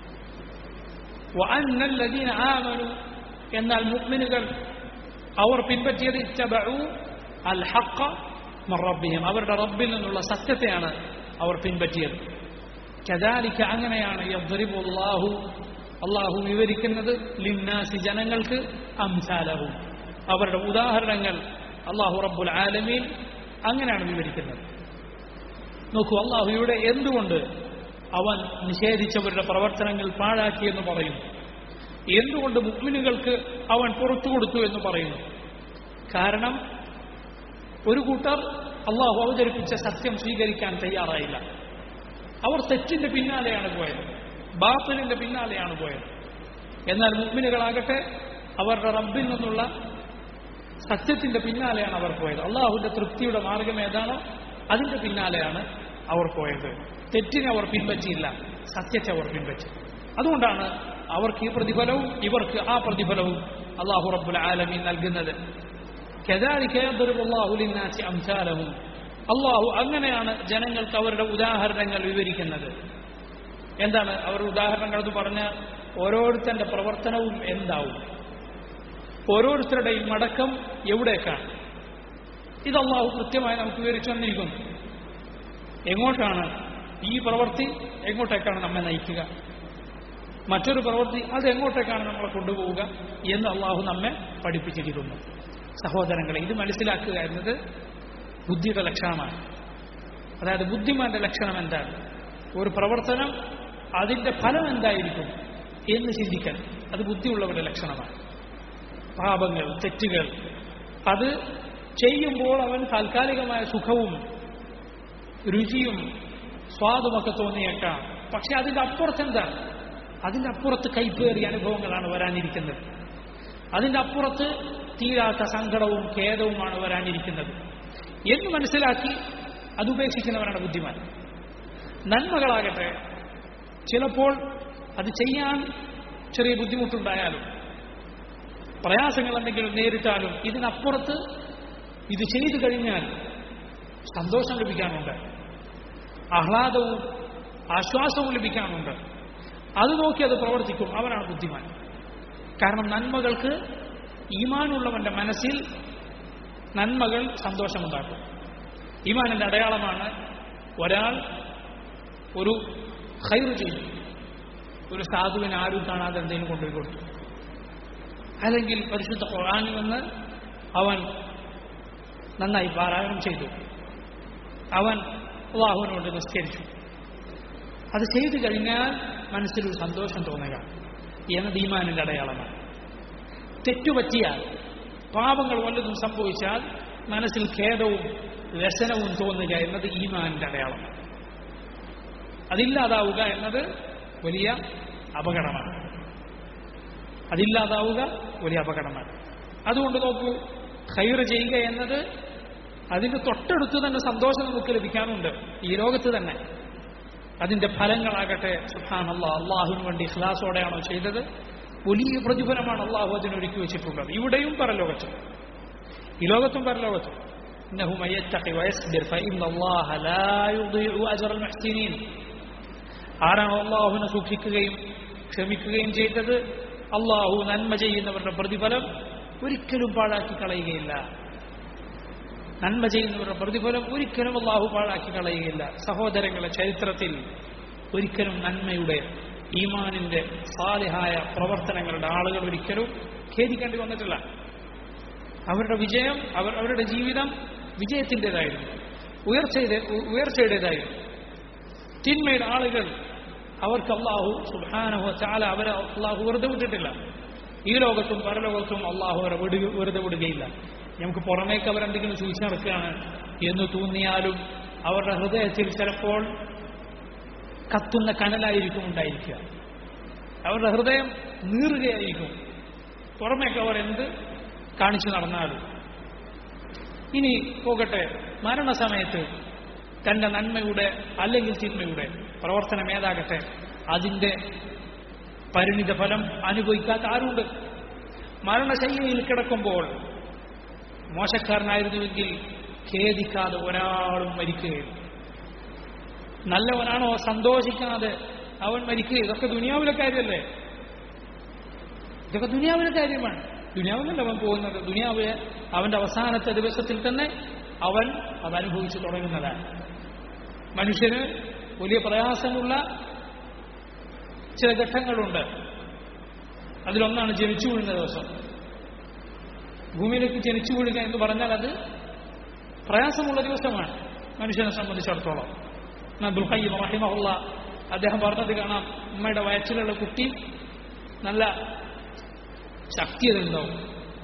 വഅന്നല്ലദീന ആമനു എന്നാൽ മുഅ്മിനുകൾ അവർ പിൻപറ്റിയത് ഇത്തബഉ അൽ ഹഖ മറബിയും അവരുടെ റബ്ബിൽ നിന്നുള്ള സത്യത്തെയാണ് അവർ പിൻപറ്റിയത് കദാലിക്ക അങ്ങനെയാണ് യദ്രിബുല്ലാഹു അള്ളാഹു വിവരിക്കുന്നത് ലിന്നാസി ജനങ്ങൾക്ക് അംസാലഹും അവരുടെ ഉദാഹരണങ്ങൾ അള്ളാഹു റബ്ബുൽ ആലമീൻ അങ്ങനെയാണ് വിവരിക്കുന്നത് നോക്കൂ അള്ളാഹു ഇവിടെ എന്തുകൊണ്ട് അവൻ നിഷേധിച്ചവരുടെ പ്രവർത്തനങ്ങൾ പാഴാക്കിയെന്ന് പറയുന്നു എന്തുകൊണ്ട് മുഗ്മിനുകൾക്ക് അവൻ പുറത്തു കൊടുത്തു എന്ന് പറയുന്നു കാരണം ഒരു കൂട്ടർ അള്ളാഹു അവതരിപ്പിച്ച സത്യം സ്വീകരിക്കാൻ തയ്യാറായില്ല അവർ തെറ്റിന്റെ പിന്നാലെയാണ് പോയത് ബാത്തിലിന്റെ പിന്നാലെയാണ് പോയത് എന്നാൽ മുഗ്മിനുകളാകട്ടെ അവരുടെ റബ്ബിൽ നിന്നുള്ള സത്യത്തിന്റെ പിന്നാലെയാണ് അവർ പോയത് അള്ളാഹുവിന്റെ തൃപ്തിയുടെ മാർഗം ഏതാണോ അതിന്റെ പിന്നാലെയാണ് അവർ പോയത് തെറ്റിനെ അവർ പിൻപറ്റിയില്ല സത്യത്തെ അവർ പിൻപറ്റി അതുകൊണ്ടാണ് അവർക്ക് ഈ പ്രതിഫലവും ഇവർക്ക് ആ പ്രതിഫലവും അള്ളാഹു റബ്ബുൽ ആലമീൻ നൽകുന്നത് അംസാലഹും അള്ളാഹു അങ്ങനെയാണ് ജനങ്ങൾക്ക് അവരുടെ ഉദാഹരണങ്ങൾ വിവരിക്കുന്നത് എന്താണ് അവരുടെ ഉദാഹരണങ്ങൾ എന്ന് പറഞ്ഞാൽ ഓരോരുത്തന്റെ പ്രവർത്തനവും എന്താവും ഓരോരുത്തരുടെയും മടക്കം എവിടേക്കാണ് ഇത് അള്ളാഹു കൃത്യമായി നമുക്ക് വിവരിച്ചു തന്നിരിക്കുന്നു എങ്ങോട്ടാണ് ഈ പ്രവൃത്തി എങ്ങോട്ടേക്കാണ് നമ്മെ നയിക്കുക മറ്റൊരു പ്രവൃത്തി അത് എങ്ങോട്ടേക്കാണ് നമ്മളെ കൊണ്ടുപോവുക എന്ന് അള്ളാഹു നമ്മെ പഠിപ്പിച്ചിരിക്കുന്നു സഹോദരങ്ങളെ ഇത് മനസ്സിലാക്കുക എന്നത് ബുദ്ധിയുടെ ലക്ഷണമാണ് അതായത് ബുദ്ധിമാന്റെ ലക്ഷണം എന്താണ് ഒരു പ്രവർത്തനം അതിന്റെ ഫലം എന്തായിരിക്കും എന്ന് ചിന്തിക്കാൻ അത് ബുദ്ധിയുള്ളവരുടെ ലക്ഷണമാണ് പാപങ്ങൾ തെറ്റുകൾ അത് ചെയ്യുമ്പോൾ അവൻ താൽക്കാലികമായ സുഖവും രുചിയും സ്വാദുമൊക്കെ തോന്നിയേക്കാം പക്ഷെ അതിന്റെ അപ്പുറത്തെന്താണ് അതിൻ്റെ അപ്പുറത്ത് കൈപ്പേറിയ അനുഭവങ്ങളാണ് വരാനിരിക്കുന്നത് അതിൻ്റെ അപ്പുറത്ത് തീരാത്ത സങ്കടവും ഖേദവുമാണ് വരാനിരിക്കുന്നത് എന്ന് മനസ്സിലാക്കി അതുപേക്ഷിക്കുന്നവരാണ് ബുദ്ധിമാൻ നന്മകളാകട്ടെ ചിലപ്പോൾ അത് ചെയ്യാൻ ചെറിയ ബുദ്ധിമുട്ടുണ്ടായാലും പ്രയാസങ്ങൾ എന്തെങ്കിലും നേരിട്ടാലും ഇതിനപ്പുറത്ത് ഇത് ചെയ്തു കഴിഞ്ഞാൽ സന്തോഷം ലഭിക്കാനുണ്ട് ആഹ്ലാദവും ആശ്വാസവും ലഭിക്കാനുണ്ട് അത് നോക്കി അത് പ്രവർത്തിക്കും അവനാണ് ബുദ്ധിമാൻ കാരണം നന്മകൾക്ക് ഈമാനുള്ളവന്റെ മനസ്സിൽ നന്മകൾ സന്തോഷമുണ്ടാക്കും ഈമാനിന്റെ അടയാളമാണ് ഒരാൾ ഒരു ഹൈർ ചെയ്തു ഒരു സാധുവിന് ആരും കാണാതെ എന്തെങ്കിലും കൊണ്ടുപോയി കൊടുത്തു അല്ലെങ്കിൽ പരിശുദ്ധ ഖുർആനിൽ നിന്ന് അവൻ നന്നായി പാരായണം ചെയ്തു അവൻ അള്ളാഹുവിനോട് നിസ്കരിച്ചു അത് ചെയ്തു കഴിഞ്ഞാൽ മനസ്സിലൊരു സന്തോഷം തോന്നുക എന്നത് ഈമാനിന്റെ അടയാളമാണ് തെറ്റുപറ്റിയാൽ പാപങ്ങൾ വല്ലതും സംഭവിച്ചാൽ മനസ്സിൽ ഖേദവും വ്യസനവും തോന്നുക എന്നത് ഈമാനിന്റെ അടയാളമാണ് അതില്ലാതാവുക എന്നത് വലിയ അപകടമാണ് അതില്ലാതാവുക വലിയ അപകടമാണ് അതുകൊണ്ട് നോക്കൂ ഹൈർ ചെയ്യുക എന്നത് അതിന്റെ തൊട്ടടുത്ത് തന്നെ സന്തോഷം നമുക്ക് ലഭിക്കാനുണ്ട് ഈ ലോകത്ത് തന്നെ അതിന്റെ ഫലങ്ങളാകട്ടെ സുഹാനല്ല അള്ളാഹുവിന് വേണ്ടി ഇഖ്ലാസോടെയാണോ ചെയ്തത് വലിയ പ്രതിഫലമാണ് അള്ളാഹു അതിനൊരുക്കി വെച്ചിട്ടുള്ളത് ഇവിടെയും പരലോകത്തും ഈ ലോകത്തും പരലോകത്തും إنه من يتقي ويصبر فإن الله لا يضيع أجر المحسنين ആരാണോ അള്ളാഹുവിനെ സൂക്ഷിക്കുകയും ക്ഷമിക്കുകയും ചെയ്തത് അള്ളാഹു നന്മ ചെയ്യുന്നവരുടെ പ്രതിഫലം ഒരിക്കലും പാഴാക്കി കളയുകയില്ല നന്മ ചെയ്യുന്നവരുടെ പ്രതിഫലം ഒരിക്കലും അള്ളാഹു പാഴാക്കി കളയുകയില്ല സഹോദരങ്ങളെ ചരിത്രത്തിൽ ഒരിക്കലും നന്മയുടെ ഈമാനിന്റെ സാലിഹായ പ്രവർത്തനങ്ങളുടെ ആളുകൾ ഒരിക്കലും ഖേദിക്കേണ്ടി വന്നിട്ടില്ല അവരുടെ വിജയം അവർ അവരുടെ ജീവിതം വിജയത്തിൻ്റെതായിരുന്നു ഉയർച്ചയുടെ ഉയർച്ചയുടേതായിരുന്നു തിന്മയുടെ ആളുകൾ അവർക്ക് അള്ളാഹു സുബാനഹു ചാല അവരെ അള്ളാഹു വെറുതെ വിട്ടിട്ടില്ല ഈ ലോകത്തും പരലോകത്തും അള്ളാഹു അവരെ വിടു വെറുതെ വിടുകയില്ല നമുക്ക് പുറമേക്ക് അവരെന്തെങ്കിലും സൂക്ഷിച്ചു നടക്കുകയാണ് എന്ന് തോന്നിയാലും അവരുടെ ഹൃദയത്തിൽ ചിലപ്പോൾ കത്തുന്ന കനലായിരിക്കും ഉണ്ടായിരിക്കുക അവരുടെ ഹൃദയം നീറുകയായിരിക്കും പുറമേക്ക് അവർ എന്ത് കാണിച്ചു നടന്നാലും ഇനി പോകട്ടെ മരണസമയത്ത് തന്റെ നന്മയുടെ അല്ലെങ്കിൽ തിന്മയുടെ പ്രവർത്തനം ഏതാകട്ടെ അതിന്റെ പരിണിത ഫലം അനുഭവിക്കാത്ത ആരുണ്ട് മരണശയ്യയിൽ കിടക്കുമ്പോൾ മോശക്കാരനായിരുന്നുവെങ്കിൽ ഖേദിക്കാതെ ഒരാളും മരിക്കുകയില്ല നല്ലവനാണോ സന്തോഷിക്കാതെ അവൻ മരിക്കുക ഇതൊക്കെ ദുനിയാവിലെ കാര്യമല്ലേ ഇതൊക്കെ ദുനിയാവിലെ കാര്യമാണ് ദുനിയാവിലല്ല അവൻ പോകുന്നത് ദുനിയാവിലെ അവന്റെ അവസാനത്തെ ദിവസത്തിൽ തന്നെ അവൻ അത് അനുഭവിച്ചു തുടങ്ങുന്നതാണ് മനുഷ്യന് വലിയ പ്രയാസമുള്ള ചില ഘട്ടങ്ങളുണ്ട് അതിലൊന്നാണ് ജനിച്ചു വീഴുന്ന ദിവസം ഭൂമിയിലേക്ക് ജനിച്ചു വീഴുക എന്ന് പറഞ്ഞാൽ അത് പ്രയാസമുള്ള ദിവസമാണ് മനുഷ്യനെ സംബന്ധിച്ചിടത്തോളം അബ്ദുൽ ഖയ്യം റഹിമഹുള്ള അദ്ദേഹം പറഞ്ഞത് കാണാം ഉമ്മയുടെ വയറ്റിലുള്ള കുട്ടി നല്ല ശക്തിയതുണ്ടാവും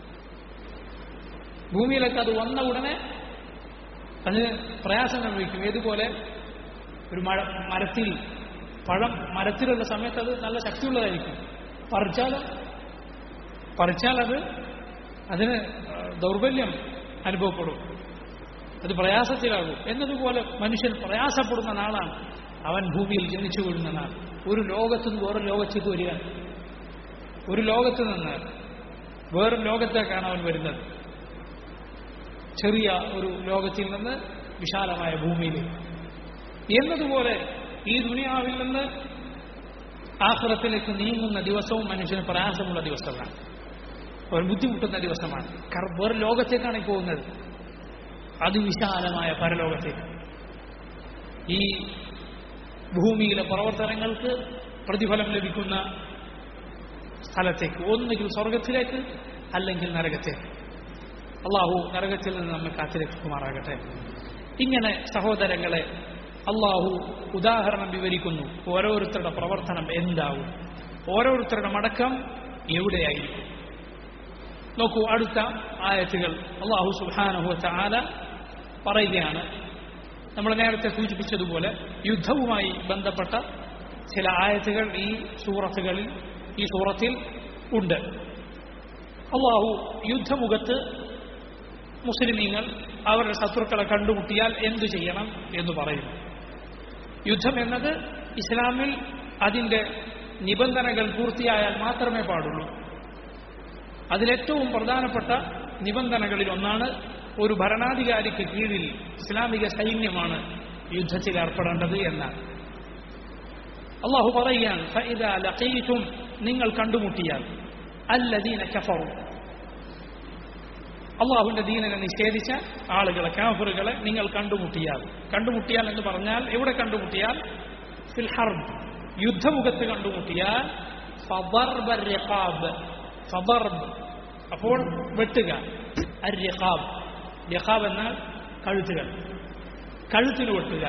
ഭൂമിയിലേക്ക് അത് വന്ന ഉടനെ അതിന് പ്രയാസം അനുഭവിക്കും ഏതുപോലെ ഒരു മഴ മരത്തിൽ പഴം മരത്തിലുള്ള സമയത്ത് അത് നല്ല ശക്തിയുള്ളതായിരിക്കും പറിച്ചാൽ പറിച്ചാൽ അത് അതിന് ദൗർബല്യം അനുഭവപ്പെടും അത് പ്രയാസത്തിലാകും എന്നതുപോലെ മനുഷ്യൻ പ്രയാസപ്പെടുന്ന നാളാണ് അവൻ ഭൂമിയിൽ ജനിച്ചു വീഴുന്ന നാൾ ഒരു ലോകത്തു നിന്ന് വേറൊരു ലോകത്തേക്ക് വരിക ഒരു ലോകത്ത് നിന്ന് വേറൊരു ലോകത്തേക്കാണ് അവൻ വരുന്നത് ചെറിയ ഒരു ലോകത്തിൽ നിന്ന് വിശാലമായ ഭൂമിയിലേക്ക് എന്നതുപോലെ ഈ ദുനിയാവിൽ നിന്ന് ആഹ്റത്തിലേക്ക് നീങ്ങുന്ന ദിവസവും മനുഷ്യന് പ്രയാസമുള്ള ദിവസമാണ് ഒരു ബുദ്ധിമുട്ടുന്ന ദിവസമാണ് കാരണം വേറെ ലോകത്തേക്കാണ് ഈ പോകുന്നത് അതിവിശാലമായ പരലോകത്തേക്ക് ഈ ഭൂമിയിലെ പ്രവർത്തനങ്ങൾക്ക് പ്രതിഫലം ലഭിക്കുന്ന സ്ഥലത്തേക്ക് ഒന്നുകിൽ സ്വർഗത്തിലേക്ക് അല്ലെങ്കിൽ നരകത്തേക്ക് അള്ളാഹു നരകത്തിൽ നിന്ന് നമ്മെ കാത്തിരക്ഷിക്കുമാറാകട്ടെ ഇങ്ങനെ സഹോദരങ്ങളെ അള്ളാഹു ഉദാഹരണം വിവരിക്കുന്നു ഓരോരുത്തരുടെ പ്രവർത്തനം എന്താവും ഓരോരുത്തരുടെ മടക്കം എവിടെയായിരിക്കും നോക്കൂ അടുത്ത ആയത്തുകൾ അള്ളാഹു സുഹാനഹു ചാല പറയുകയാണ് നമ്മൾ നേരത്തെ സൂചിപ്പിച്ചതുപോലെ യുദ്ധവുമായി ബന്ധപ്പെട്ട ചില ആയത്തുകൾ ഈ സൂറത്തുകളിൽ ഈ സൂറത്തിൽ ഉണ്ട് അള്ളാഹു യുദ്ധമുഖത്ത് മുസ്ലിമീങ്ങൾ അവരുടെ ശത്രുക്കളെ കണ്ടുമുട്ടിയാൽ എന്തു ചെയ്യണം എന്ന് പറയുന്നു യുദ്ധം എന്നത് ഇസ്ലാമിൽ അതിൻ്റെ നിബന്ധനകൾ പൂർത്തിയായാൽ മാത്രമേ പാടുള്ളൂ അതിലേറ്റവും പ്രധാനപ്പെട്ട നിബന്ധനകളിൽ ഒന്നാണ് ഒരു ഭരണാധികാരിക്ക് കീഴിൽ ഇസ്ലാമിക സൈന്യമാണ് യുദ്ധത്തിൽ ഏർപ്പെടേണ്ടത് എന്നാണ് അള്ളാഹു പറയാൻ ഫഇദാ ലഖീതും നിങ്ങൾ കണ്ടുമുട്ടിയാൽ അല്ലദീന കഫറു അള്ളാഹുവിന്റെ ദീനനെ നിഷേധിച്ച ആളുകളെ കാഫറുകളെ നിങ്ങൾ കണ്ടുമുട്ടിയാൽ കണ്ടുമുട്ടിയാൽ എന്ന് പറഞ്ഞാൽ എവിടെ കണ്ടുമുട്ടിയാൽ ഫിൽ ഹർബ് യുദ്ധമുഖത്ത് കണ്ടുമുട്ടിയാൽ ഫദർബ റിഖാബ് ഫദർബ് അപ്പോൾ വെട്ടുക അർ റിഖാബ് റിഖാബ് എന്നാൽ കഴുത്തുകൾ കഴുത്തിന് വെട്ടുക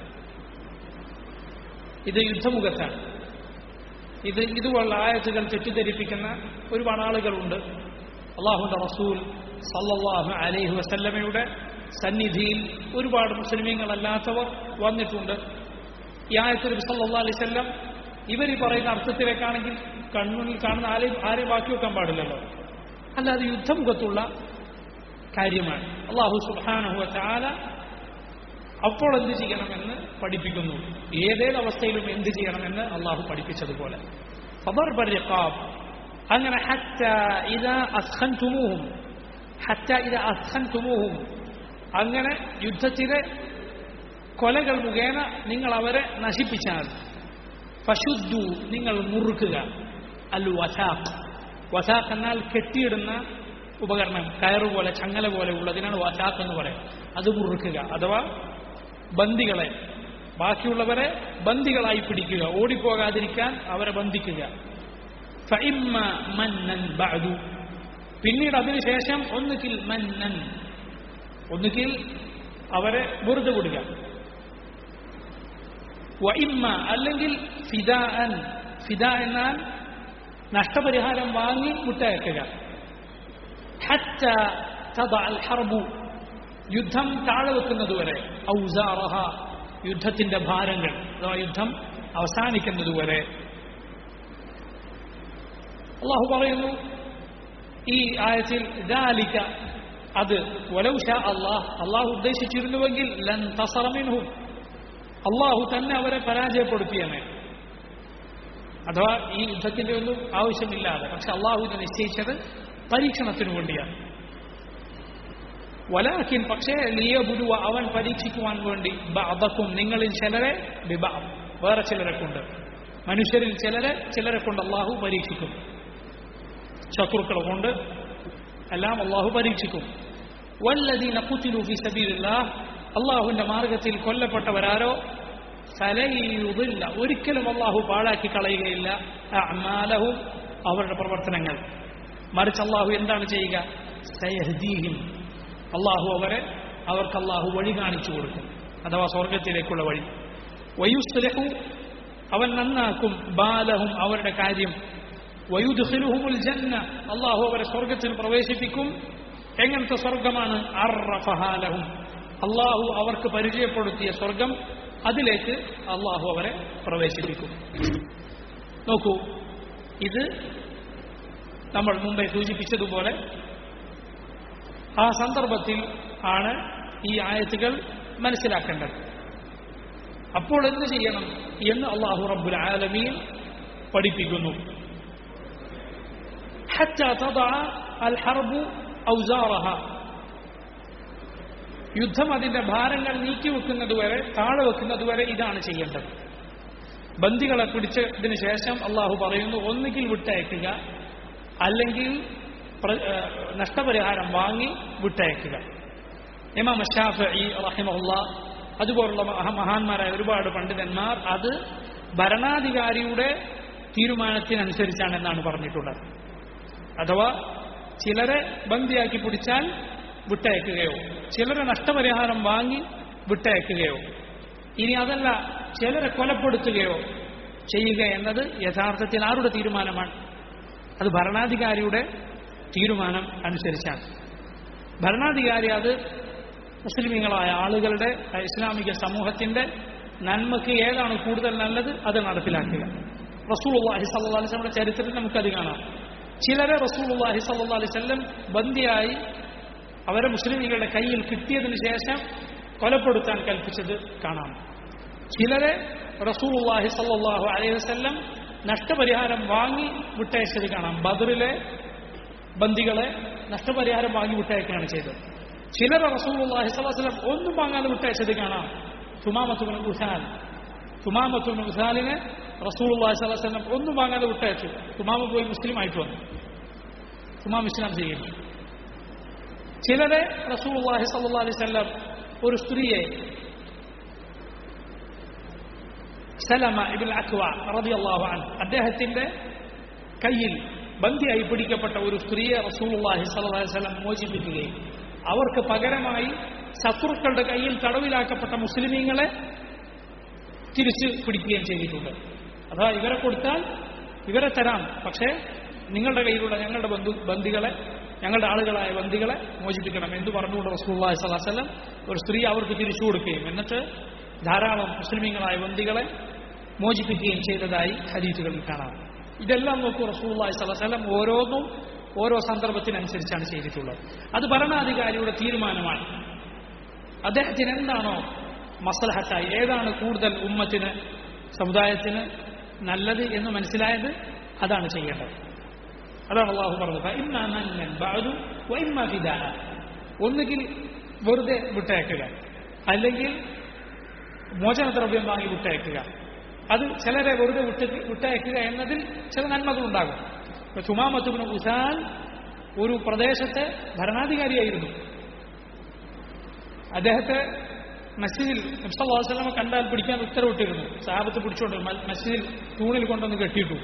ഇത് യുദ്ധമുഖത്താണ് ഇത് ഇതുപോലുള്ള ആയത്തുകൾ തെറ്റിദ്ധരിപ്പിക്കുന്ന ഒരുപാട് ആളുകളുണ്ട് അള്ളാഹുന്റെ റസൂൽ സല്ലല്ലാഹു അലൈഹി വസല്ലമയുടെ സന്നിധിയിൽ ഒരുപാട് മുസ്ലിമീങ്ങളല്ലാത്തവർ വന്നിട്ടുണ്ട് ഈ ആയത്തിൽ സല്ലല്ലാഹു അലൈഹി വസല്ലം ഇവർ ഈ പറയുന്ന അർത്ഥത്തിലേക്കാണെങ്കിൽ കണ്ണുനിൽ കാണുന്ന ആരെയും ആരെയും ബാക്കി വെക്കാൻ പാടില്ലല്ലോ അല്ലാതെ യുദ്ധമുഖത്തുള്ള കാര്യമാണ് അള്ളാഹു സുബ്ഹാനഹു വതആല അപ്പോൾ എന്ത് ചെയ്യണമെന്ന് പഠിപ്പിക്കുന്നു ഏതേത് അവസ്ഥയിലും എന്ത് ചെയ്യണമെന്ന് അള്ളാഹു പഠിപ്പിച്ചതുപോലെ ഫദർബ റിഖാബ് അങ്ങനെ ഹത്ത ഇതാ അസ്ഖൻതുമൂഹും ഹത്ത ഇതാ അസ്ഖൻതുമൂഹും അങ്ങനെ യുദ്ധത്തിലെ കൊലകൾ മുഖേന നിങ്ങൾ അവരെ നശിപ്പിച്ചാൽ ഫശുദ്ധു നിങ്ങൾ മുറുക്കുക അൽ വസാഖ് വസാഖ് എന്നാൽ കെട്ടിയിടുന്ന ഉപകരണം കയറുപോലെ ചങ്ങല പോലെ ഉള്ളതിനാണ് വസാഖ് എന്ന് പറയാം അത് മുറുക്കുക അഥവാ ബന്ദികളെ ബാക്കിയുള്ളവരെ ബന്ദികളായി പിടിക്കുക ഓടിപ്പോകാതിരിക്കാൻ അവരെ ബന്ധിക്കുക ഫഇമ്മ മന്നൻ ബഅദു പിന്നീട് അതിനുശേഷം ഒന്നുകിൽ മന്നൻ ഒന്നുകിൽ അവരെ വെറുതെ വിടുക വഇമ്മ അല്ലെങ്കിൽ ഫിദാഅൻ ഫിദ എന്നാൽ നഷ്ടപരിഹാരം വാങ്ങി വിട്ടയക്കുക ഹത്ത തദഅ അൽ ഹർബു യുദ്ധം താഴെ വെക്കുന്നതുവരെ ഔസാറഹ യുദ്ധത്തിന്റെ ഭാരങ്ങൾ അഥവാ യുദ്ധം അവസാനിക്കുന്നതുവരെ അള്ളാഹു പറയുന്നു ഈ ആയത്തിൽ ദാലിക അത് വലൗഷ അള്ളാഹ് അള്ളാഹു ഉദ്ദേശിച്ചിരുന്നുവെങ്കിൽ ലൻ തസറമിൻഹും അള്ളാഹു തന്നെ അവരെ പരാജയപ്പെടുത്തിയനെ അഥവാ ഈ യുദ്ധത്തിന്റെ ഒന്നും ആവശ്യമില്ലാതെ പക്ഷെ അള്ളാഹു ഇത് നിശ്ചയിച്ചത് പരീക്ഷണത്തിനു വേണ്ടിയാണ് വലാക്കിൻ പക്ഷേ ലിയബുലുവ അവൻ പരീക്ഷിക്കുവാൻ വേണ്ടി ബഅദക്കും നിങ്ങളിൽ ചിലരെ ബിബ വേറെ ചിലരെ കൊണ്ട് മനുഷ്യരിൽ ചിലരെ ചിലരെ കൊണ്ട് അള്ളാഹു പരീക്ഷിക്കും ശത്രുക്കളെ കൊണ്ട് എല്ലാം അള്ളാഹു പരീക്ഷിക്കും വല്ലദീന ഖുതിലു ഫീ സബീലില്ലാഹ് അള്ളാഹുവിന്റെ മാർഗത്തിൽ കൊല്ലപ്പെട്ടവരാരോ ഫലയുദില്ല ഒരിക്കലും അള്ളാഹു പാഴാക്കി കളയുകയില്ല അഅമാലഹും അവരുടെ പ്രവർത്തനങ്ങൾ മറിച്ച് അള്ളാഹു എന്താണ് ചെയ്യുക സയഹ്ദീഹിം അള്ളാഹു അവരെ അവർക്ക് അള്ളാഹു വഴി കാണിച്ചു കൊടുക്കും അഥവാ സ്വർഗത്തിലേക്കുള്ള വഴി വയുസ്ലഹു അവൻ നന്നാക്കും ബാലഹും അവരുടെ കാര്യം വയുദ്ഖിലുഹുമുൽ ജന്ന അള്ളാഹു അവരെ സ്വർഗത്തിൽ പ്രവേശിപ്പിക്കും എങ്ങനത്തെ സ്വർഗമാണ് അർറഫഹാലഹും അള്ളാഹു അവർക്ക് പരിചയപ്പെടുത്തിയ സ്വർഗം അതിലേക്ക് അള്ളാഹു അവരെ പ്രവേശിപ്പിക്കും നോക്കൂ ഇത് നമ്മൾ മുമ്പേ സൂചിപ്പിച്ചതുപോലെ ആ സന്ദർഭത്തിൽ ആണ് ഈ ആയത്തുകൾ മനസ്സിലാക്കേണ്ടത് അപ്പോൾ എന്ത് ചെയ്യണം എന്ന് അള്ളാഹു റബ്ബുൽ ആലമീൻ പഠിപ്പിക്കുന്നു حتى تضع الحرب أوزارها യുദ്ധം അതിന്റെ ഭാരങ്ങൾ നീക്കി വെക്കുന്നതുവരെ താഴെ വെക്കുന്നതുവരെ ഇതാണ് ചെയ്യേണ്ടത് ബന്ദികളെ പിടിച്ചതിന് ശേഷം അള്ളാഹു പറയുന്നു ഒന്നുകിൽ വിട്ടയക്കുക അല്ലെങ്കിൽ നഷ്ടപരിഹാരം വാങ്ങി വിട്ടയക്കുക ഇമാം ഷാഫി റഹിമുള്ള അതുപോലുള്ള മഹാന്മാരായ ഒരുപാട് പണ്ഡിതന്മാർ അത് ഭരണാധികാരിയുടെ തീരുമാനത്തിനനുസരിച്ചാണ് എന്നാണ് പറഞ്ഞിട്ടുള്ളത് അഥവാ ചിലരെ ബന്ദിയാക്കി പിടിച്ചാൽ വിട്ടയക്കുകയോ ചിലരെ നഷ്ടപരിഹാരം വാങ്ങി വിട്ടയക്കുകയോ ഇനി അതല്ല ചിലരെ കൊലപ്പെടുത്തുകയോ ചെയ്യുക എന്നത് യഥാർത്ഥത്തിൽ ആരുടെ തീരുമാനമാണ് അത് ഭരണാധികാരിയുടെ തീരുമാനം അനുസരിച്ചാണ് ഭരണാധികാരി അത് മുസ്ലിമീങ്ങളായ ആളുകളുടെ ഇസ്ലാമിക സമൂഹത്തിന്റെ നന്മക്ക് ഏതാണ് കൂടുതൽ നല്ലത് അത് നടപ്പിലാക്കുക റസൂലുള്ളാഹി സല്ലല്ലാഹു അലൈഹി വസല്ലമയുടെ ചരിത്രത്തിൽ നമുക്കത് കാണാം ചിലരെ റസൂലുള്ളാഹി സല്ലല്ലാഹു അലൈഹി വസല്ലം ബന്ദിയായി അവരെ മുസ്ലിമുകളുടെ കയ്യിൽ കിട്ടിയതിന് ശേഷം കൊലപ്പെടുത്താൻ കൽപ്പിച്ചത് കാണാം ചിലരെ റസൂലുള്ളാഹി സല്ലല്ലാഹു അലൈഹി വസല്ലം നഷ്ടപരിഹാരം വാങ്ങി വിട്ടയച്ചത് കാണാം ബദറിലെ ബന്ദികളെ നഷ്ടപരിഹാരം വാങ്ങി വിട്ടയക്കുകയാണ് ചെയ്തത് ചിലരെ റസൂലുള്ളാഹി സ്വല്ലല്ലാഹു അലൈഹി വസല്ലം ഒന്നും വാങ്ങാതെ വിട്ടയച്ചത് കാണാം തുമാമത്തുബിൻ ഉസാൽ തുമാമത്തുബിൻ ഉസാലിനെ റസൂലുള്ളാഹി സ്വല്ലല്ലാഹു അലൈഹി വസല്ലം ഒന്നും വാങ്ങാതെ വിട്ടയച്ചു തുമാമ പോയി മുസ്ലിം ആയിട്ട് വന്നു തുമാം ഇസ്ലാം ചെയ്യുന്നു ചിലരെ റസൂലുള്ളാഹി സ്വല്ലല്ലാഹു അലൈഹി വസല്ലം ഒരു സ്ത്രീയെ സലമ ഇബിൻ അക്വ റളിയല്ലാഹു അൻഹു അദ്ദേഹത്തിന്റെ കയ്യിൽ ബന്ദിയായി പിടിക്കപ്പെട്ട ഒരു സ്ത്രീയെ റസൂലുള്ളാഹി സ്വല്ലല്ലാഹു അലൈഹി വസല്ലം മോചിപ്പിക്കുകയും അവർക്ക് പകരമായി ശത്രുക്കളുടെ കയ്യിൽ തടവിലാക്കപ്പെട്ട മുസ്ലിമീങ്ങളെ തിരിച്ച് പിടിക്കുകയും ചെയ്തിട്ടുണ്ട് അഥവാ ഇവരെ കൊടുത്താൽ ഇവരെ തരാം പക്ഷേ നിങ്ങളുടെ കയ്യിലുള്ള ഞങ്ങളുടെ ബന്ധു ബന്ദികളെ ഞങ്ങളുടെ ആളുകളായ ബന്ദികളെ മോചിപ്പിക്കണം എന്ന് പറഞ്ഞുകൊണ്ട് റസൂള്ളി സ്വലാസ്ലം ഒരു സ്ത്രീ അവർക്ക് തിരിച്ചു കൊടുക്കുകയും എന്നിട്ട് ധാരാളം മുസ്ലിമീങ്ങളായ ബന്ദികളെ മോചിപ്പിക്കുകയും ചെയ്തതായി ഹദീസുകളിൽ കാണാം ഇതെല്ലാം നോക്കൂ റസൂള്ളി സ്വലാസ്ലം ഓരോന്നും ഓരോ സന്ദർഭത്തിനനുസരിച്ചാണ് ചെയ്തിട്ടുള്ളത് അത് ഭരണാധികാരിയുടെ തീരുമാനമാണ് അദ്ദേഹത്തിന് എന്താണോ മസലഹത്തായി ഏതാണ് കൂടുതൽ ഉമ്മത്തിന് സമുദായത്തിന് നല്ലത് എന്ന് മനസ്സിലായത് അതാണ് ചെയ്യേണ്ടത് അതാണ് അള്ളാഹു പറഞ്ഞത് ഇമ്മ മന്നൻ ബഅദു വഇമ്മ ഫിദാഅ ഒന്നുകിൽ വെറുതെ വിട്ടയക്കുക അല്ലെങ്കിൽ മോചനദ്രവ്യം വാങ്ങി വിട്ടയക്കുക അത് ചിലരെ വെറുതെ വിട്ട് വിട്ടയക്കുക എന്നതിൽ ചില നന്മകളുണ്ടാകും ചുമാമത്തുബിന് ഉസാൻ ഒരു പ്രദേശത്തെ ഭരണാധികാരിയായിരുന്നു അദ്ദേഹത്തെ മസ്ജിദിൽ നബ്സല്ലാസ്ലമ കണ്ടാൽ പിടിക്കാൻ ഉത്തരവിട്ടിരുന്നു സാഹബത്ത് പിടിച്ചോണ്ട് മസ്ജിദിൽ തൂണിൽ കൊണ്ടൊന്ന് കെട്ടിയിട്ടു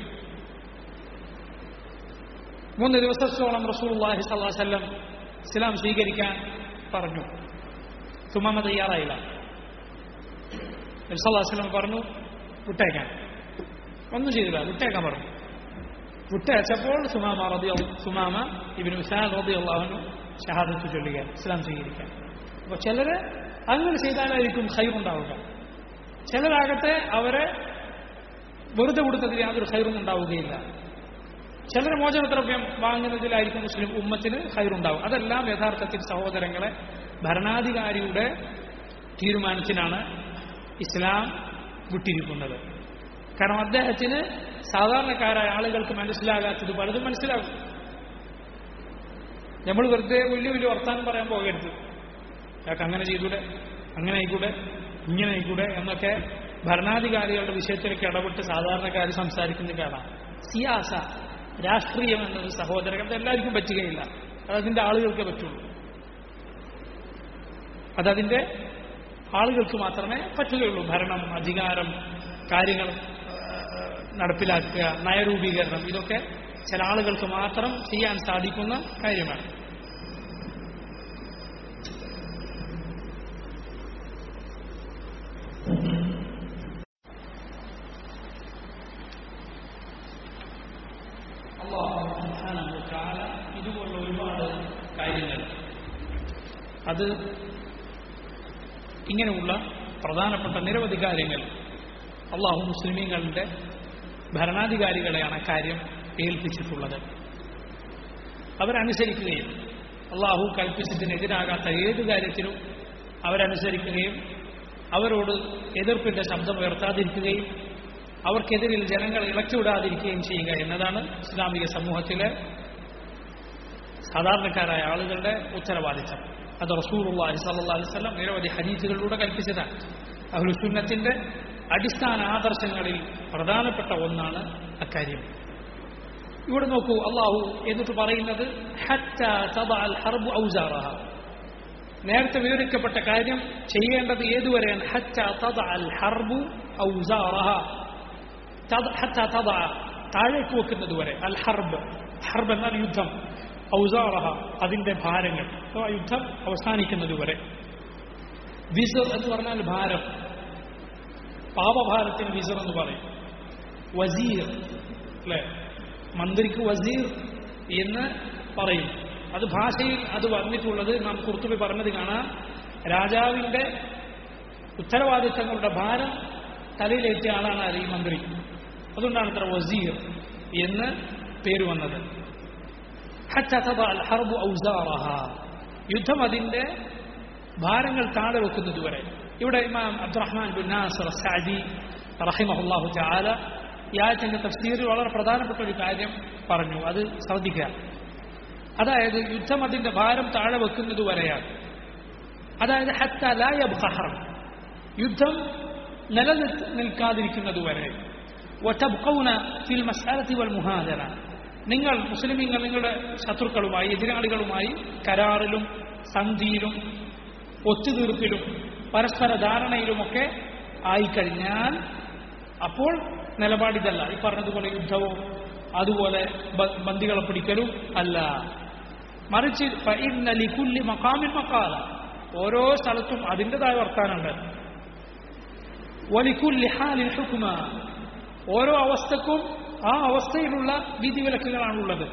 മൂന്ന് ദിവസത്തോളം റസൂൽഹി സ്വല്ലാസ്ലം ഇസ്ലാം സ്വീകരിക്കാൻ പറഞ്ഞു സുമാമ തയ്യാറായില്ല നബ്സല്ലാസ്ലം പറഞ്ഞു വിട്ടേക്കാൻ ഒന്നും ചെയ്തില്ല വിട്ടേക്കാൻ പറഞ്ഞു വിട്ടയച്ചപ്പോൾ സുമാമ റബി സുമാമ ഇബിന് ഉസാൻ റബി അള്ളാഹുനു ഷഹാദത്ത് ചൊല്ലുക ഇസ്ലാം സ്വീകരിക്കാൻ അപ്പോൾ ചിലര് അങ്ങനെ ചെയ്താലായിരിക്കും ഹൈറുണ്ടാവുക ചിലരാകട്ടെ അവരെ വെറുതെ കൊടുത്തതിൽ യാതൊരു ഹൈറും ഉണ്ടാവുകയില്ല ചിലർ മോചനദ്രവ്യം വാങ്ങുന്നതിലായിരിക്കും മുസ്ലിം ഉമ്മത്തിന് ഹൈറുണ്ടാവും അതെല്ലാം യഥാർത്ഥത്തിൽ സഹോദരങ്ങളെ ഭരണാധികാരിയുടെ തീരുമാനത്തിനാണ് ഇസ്ലാം വിട്ടിരിക്കുന്നത് കാരണം അദ്ദേഹത്തിന് സാധാരണക്കാരായ ആളുകൾക്ക് മനസ്സിലാകാത്തത് പലതും മനസ്സിലാകും നമ്മൾ വെറുതെ വലിയ വലിയ വർത്താനം പറയാൻ പോകരുത് അയാൾക്ക് അങ്ങനെ ചെയ്തൂടെ അങ്ങനെ ആയിക്കൂടെ ഇങ്ങനെ ആയിക്കൂടെ എന്നൊക്കെ ഭരണാധികാരികളുടെ വിഷയത്തിലേക്ക് ഇടപെട്ട് സാധാരണക്കാർ സംസാരിക്കുന്നത് കാണാം സിയാസ രാഷ്ട്രീയം എന്നത് സഹോദരങ്ങൾ എല്ലാവർക്കും പറ്റുകയില്ല അതതിൻ്റെ ആളുകൾക്ക് പറ്റുള്ളൂ അതതിൻ്റെ ആളുകൾക്ക് മാത്രമേ പറ്റുകയുള്ളൂ ഭരണം അധികാരം കാര്യങ്ങൾ നടപ്പിലാക്കുക നയരൂപീകരണം ഇതൊക്കെ ചില ആളുകൾക്ക് മാത്രം ചെയ്യാൻ സാധിക്കുന്ന കാര്യമാണ് ഇതുപോലുള്ള ഒരുപാട് കാര്യങ്ങൾ അത് ഇങ്ങനെയുള്ള പ്രധാനപ്പെട്ട നിരവധി കാര്യങ്ങൾ അള്ളാഹു മുസ്ലിമീങ്ങളുടെ ഭരണാധികാരികളെയാണ് കാര്യം ഏൽപ്പിച്ചിട്ടുള്ളത് അവരനുസരിക്കുകയും അള്ളാഹു കൽപ്പിച്ചതിനെതിരാകാത്ത ഏത് കാര്യത്തിനും അവരനുസരിക്കുകയും അവരോട് എതിർപ്പിന്റെ ശബ്ദം ഉയർത്താതിരിക്കുകയും അവർക്കെതിരിൽ ജനങ്ങൾ ഇളക്കിവിടാതിരിക്കുകയും ചെയ്യുക എന്നതാണ് ഇസ്ലാമിക സമൂഹത്തിലെ സാധാരണക്കാരായ ആളുകളുടെ ഉത്തരവാദിത്തം അത് റസൂറുല്ലാഹി സല്ലാ അലിസ്ലം നിരവധി ഹദീസുകളിലൂടെ കൽപ്പിച്ചതാണ് അഹ്ലുസുന്നത്തിന്റെ അടിസ്ഥാന ആദർശങ്ങളിൽ പ്രധാനപ്പെട്ട ഒന്നാണ് അക്കാര്യം ഇവിടെ നോക്കൂ അള്ളാഹു എന്നിട്ട് പറയുന്നത് നേരത്തെ വിവരിക്കപ്പെട്ട കാര്യം ചെയ്യേണ്ടത് ഏതുവരെയാണ് താഴേക്ക് വെക്കുന്നത് വരെ അൽ ഹർബ് ഹർബ് എന്നാൽ യുദ്ധം ഔസാറഹ അതിന്റെ ഭാരങ്ങൾ അഥവാ യുദ്ധം അവസാനിക്കുന്നത് വരെ വിസർ എന്ന് പറഞ്ഞാൽ ഭാരം പാപഭാരത്തിന് വിസർ എന്ന് പറയും വസീർ അല്ലെ മന്ത്രിക്ക് വസീർ എന്ന് പറയും അത് ഭാഷയിൽ അത് വന്നിട്ടുള്ളത് നാം കുർത്തുബി പറഞ്ഞത് കാണാം രാജാവിന്റെ ഉത്തരവാദിത്തങ്ങളുടെ ഭാരം തലയിലേറ്റിയ ആളാണ് ആര് ഈ മന്ത്രി അതുകൊണ്ടാണ് ഇത്ര വസീർ എന്ന് പേര് വന്നത് حتى تضع الحرب أوزارها യുദ്ധം അതിന്റെ ഭാരങ്ങൾ താഴെ വെക്കുന്നതുവരെ ഇവിടെ ഇമാം അബ്ദുറഹ്മാൻ ബിൻ നാസർ സാദി റഹിമഹുല്ലാഹു ചാല ഈ ആയത്തിന്റെ തഫ്സീറിൽ വളരെ പ്രധാനപ്പെട്ട ഒരു കാര്യം പറഞ്ഞു അത് ശ്രദ്ധിക്കുക അതായത് യുദ്ധം അതിന്റെ ഭാരം താഴെ വെക്കുന്നത് വരെയാണ് അതായത് ഹത്ത ലായബ്ഹർ യുദ്ധം നിലനിൽ നിൽക്കാതിരിക്കുന്നത് വരെ وتبقون في المسألة والمهادنة നിങ്ങൾ മുസ്ലിമീങ്ങൾ നിങ്ങളുടെ ശത്രുക്കളുമായി എതിരാളികളുമായി കരാറിലും സന്ധിയിലും ഒത്തുതീർപ്പിലും പരസ്പര ധാരണയിലുമൊക്കെ ആയിക്കഴിഞ്ഞാൽ അപ്പോൾ നിലപാടിതല്ല ഈ പറഞ്ഞതുപോലെ യുദ്ധവും അതുപോലെ ബ- ബന്ദികളെ പിടിക്കലും അല്ല മറിച്ച് ഫഇന്ന ലികുല്ലി മഖാമിൻ മഖാല ഓരോ സ്ഥലത്തും അതിൻ്റെതായ വർത്താനുണ്ട് വലിക്കുല്ലി ഹാലിൻ ഹുക്മ ഓരോ അവസ്ഥക്കും ആ അവസ്ഥയിലുള്ള വിധിവിലക്കുകളാണുള്ളത്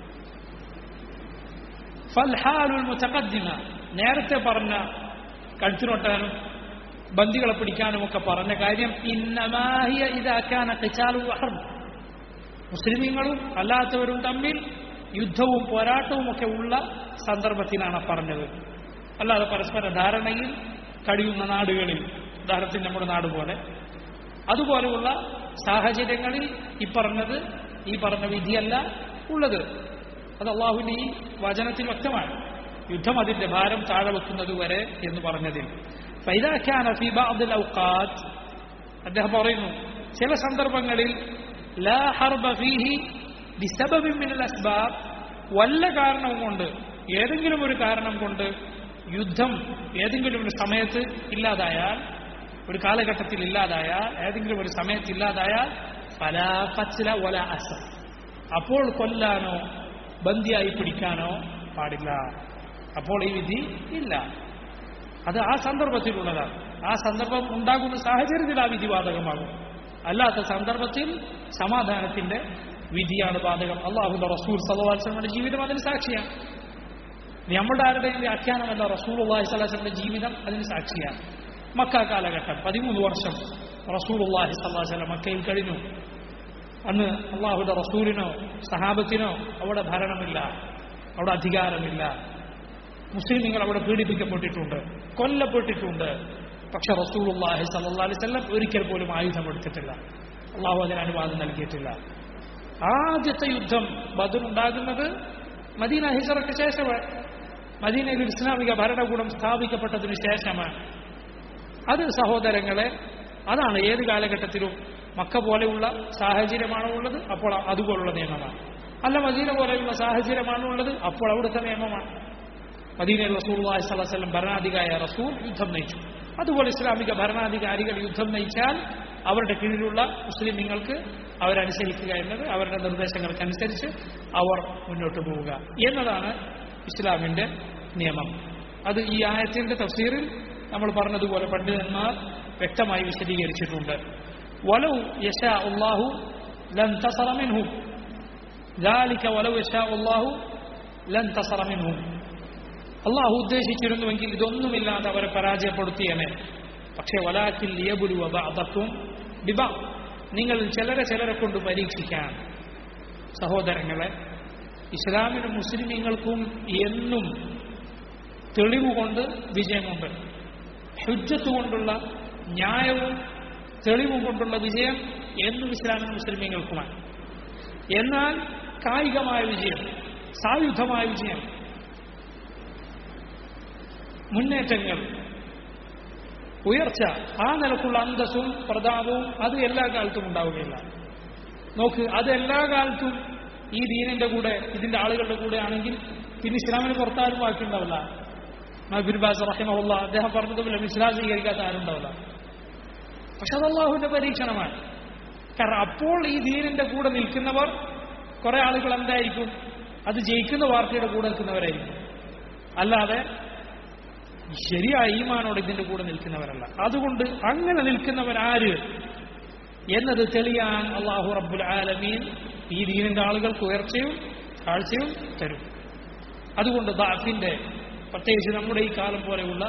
ഫൽഹാലുൽ മുതഖദ്ദിമ നേരത്തെ പറഞ്ഞ കഴുത്തിനൊട്ടാനും ബന്ദികളെ പിടിക്കാനും ഒക്കെ പറഞ്ഞ കാര്യം ഇന്നമാഹിയ ഇതാക്കാൻ ഖിസാലു വഹർബ് മുസ്ലിമീങ്ങളും അല്ലാത്തവരും തമ്മിൽ യുദ്ധവും പോരാട്ടവും ഒക്കെ ഉള്ള സന്ദർഭത്തിലാണ് പറഞ്ഞത് അല്ലാതെ പരസ്പര ധാരണയിൽ കഴിയുന്ന നാടുകളിൽ ഉദാഹരണത്തിന് നമ്മുടെ നാട് പോലെ അതുപോലെയുള്ള സാഹചര്യങ്ങളിൽ ഈ പറഞ്ഞത് ഈ പറഞ്ഞ വിധിയല്ല ഉള്ളത് അത് അള്ളാഹുവിന്റെ ഈ വചനത്തിൽ വ്യക്തമാണ് യുദ്ധം അതിന്റെ ഭാരം താഴെ വെക്കുന്നത് വരെ എന്ന് പറഞ്ഞതിൽ فإذا كان في بعض الأوقات അദ്ദേഹം പറയുന്നു ചില സന്ദർഭങ്ങളിൽ ലാ ഹർബ ഫീഹി ബിസബബിൻ മിനൽ അസ്ബാബ് വല്ല കാരണവും കൊണ്ട് ഏതെങ്കിലും ഒരു കാരണം കൊണ്ട് യുദ്ധം ഏതെങ്കിലും ഒരു സമയത്ത് ഇല്ലാതായാൽ ഒരു കാലഘട്ടത്തിൽ ഇല്ലാതായാൽ ഏതെങ്കിലും ഒരു സമയത്ത് ഇല്ലാതായാൽ ഫലാ ഖത്ല വല അസ അപ്പോൾ കൊല്ലാനോ ബന്ദിയായി പിടിക്കാനോ പാടില്ല അപ്പോൾ ഈ വിധി ഇല്ല അത് ആ സന്ദർഭത്തിലുള്ളതാണ് ആ സന്ദർഭം ഉണ്ടാകുന്ന സാഹചര്യത്തിൽ ആ വിധി ബാധകമാകും അല്ലാത്ത സന്ദർഭത്തിൽ സമാധാനത്തിന്റെ വിധിയാണ് ബാധകം അള്ളാഹുന്റെ റസൂൽ സലവാസങ്ങളുടെ ജീവിതം അതിന് സാക്ഷിയാണ് നമ്മുടെ ആരുടെയും വ്യാഖ്യാനമല്ല റസൂൽ അള്ളാഹി സ്വലാസ്ലമിന്റെ ജീവിതം അതിന് സാക്ഷിയാണ് മക്ക കാലഘട്ടം പതിമൂന്ന് വർഷം റസൂൽ അള്ളാഹി സ്വലാസ്ലം മക്കയിൽ കഴിഞ്ഞു അന്ന് അള്ളാഹുന്റെ റസൂലിനോ സഹാബത്തിനോ അവിടെ ഭരണമില്ല അവിടെ അധികാരമില്ല മുസ്ലിങ്ങൾ അവിടെ പീഡിപ്പിക്കപ്പെട്ടിട്ടുണ്ട് കൊല്ലപ്പെട്ടിട്ടുണ്ട് പക്ഷെ റസൂലുള്ളാഹി സല്ലല്ലാഹു അലൈഹി വസല്ലം ഒരിക്കൽ പോലും ആയുധം എടുത്തിട്ടില്ല അള്ളാഹു അതിന് അനുവാദം നൽകിയിട്ടില്ല ആദ്യത്തെ യുദ്ധം ബദർ ഉണ്ടാകുന്നത് മദീന ഹിജറയ്ക്ക് ശേഷമാണ് മദീനയിൽ ഒരു ഇസ്ലാമിക ഭരണകൂടം സ്ഥാപിക്കപ്പെട്ടതിനു ശേഷമാണ് അത് സഹോദരങ്ങളെ അതാണ് ഏത് കാലഘട്ടത്തിലും മക്ക പോലെയുള്ള സാഹചര്യമാണോ ഉള്ളത് അപ്പോൾ അതുപോലുള്ള നിയമമാണ് അല്ല മദീന പോലെയുള്ള സാഹചര്യമാണോ ഉള്ളത് അപ്പോൾ അവിടുത്തെ നിയമമാണ് മദീനയിൽ റസൂൽ വസ്ലം ഭരണാധികാരിയായ റസൂൽ യുദ്ധം നയിച്ചു അതുപോലെ ഇസ്ലാമിക ഭരണാധികാരികൾ യുദ്ധം നയിച്ചാൽ അവരുടെ കീഴിലുള്ള മുസ്ലിമീങ്ങൾക്ക് അവരനുസരിക്കുക എന്നത് അവരുടെ നിർദ്ദേശങ്ങൾക്കനുസരിച്ച് അവർ മുന്നോട്ട് പോവുക എന്നതാണ് ഇസ്ലാമിന്റെ നിയമം അത് ഈ ആയത്തിന്റെ തഫ്സീറിൽ നമ്മൾ പറഞ്ഞതുപോലെ പണ്ഡിതന്മാർ വ്യക്തമായി വിശദീകരിച്ചിട്ടുണ്ട് വലൗ യശാ അള്ളാഹു ലൻ തസറ മിൻഹും ذلك ولو يشاء الله لن تصر منهم അള്ളാഹു ഉദ്ദേശിച്ചിരുന്നുവെങ്കിൽ ഇതൊന്നുമില്ലാതെ അവരെ പരാജയപ്പെടുത്തിയേനെ പക്ഷേ വലാക്കിൽ ലിയബുലു അബഅദക്കും ബിബ നിങ്ങൾ ചിലരെ ചിലരെ കൊണ്ട് പരീക്ഷിക്കാൻ സഹോദരങ്ങളെ ഇസ്ലാമിനും മുസ്ലിമീങ്ങൾക്കും എന്നും തെളിവുകൊണ്ട് വിജയമുണ്ട് ഹുജ്ജത്ത് കൊണ്ടുള്ള ന്യായവും തെളിവും കൊണ്ടുള്ള വിജയം എന്നും ഇസ്ലാമിനും മുസ്ലിമീങ്ങൾക്കുമാണ് എന്നാൽ കായികമായ വിജയം സായുധമായ വിജയം മുന്നേറ്റങ്ങൾ ഉയർച്ച ആ നിലക്കുള്ള അന്തസ്സും പ്രതാപവും അത് എല്ലാ കാലത്തും ഉണ്ടാവുകയില്ല നോക്ക് അത് എല്ലാ കാലത്തും ഈ ദീനിന്റെ കൂടെ ഇതിന്റെ ആളുകളുടെ കൂടെ ആണെങ്കിൽ പിന്നെ ഇസ്ലാമിന് പുറത്താരും ബാക്കിയുണ്ടാവില്ല ബിർബാസ് റഹിമഹുല്ല അദ്ദേഹം പറഞ്ഞതുപോലെ ഇസ്ലാം സ്വീകരിക്കാത്ത ആരുണ്ടാവില്ല പക്ഷെ അത് അള്ളാഹുവിന്റെ പരീക്ഷണമാണ് കാരണം അപ്പോൾ ഈ ദീനിന്റെ കൂടെ നിൽക്കുന്നവർ കുറെ ആളുകൾ എന്തായിരിക്കും അത് ജയിക്കുന്ന പാർട്ടിയുടെ കൂടെ നിൽക്കുന്നവരായിരിക്കും അല്ലാതെ ശരിയായ ഈമാനോട് ഇതിന്റെ കൂടെ നിൽക്കുന്നവരല്ല അതുകൊണ്ട് അങ്ങനെ നിൽക്കുന്നവരാര് എന്നത് തെളിയാൻ അള്ളാഹു റബ്ബുൽ ആലമീൻ ഈ ദീനിന്റെ ആളുകൾക്ക് ഉയർച്ചയും താഴ്ചയും തരും അതുകൊണ്ട് ദാഫിന്റെ പ്രത്യേകിച്ച് നമ്മുടെ ഈ കാലം പോലെയുള്ള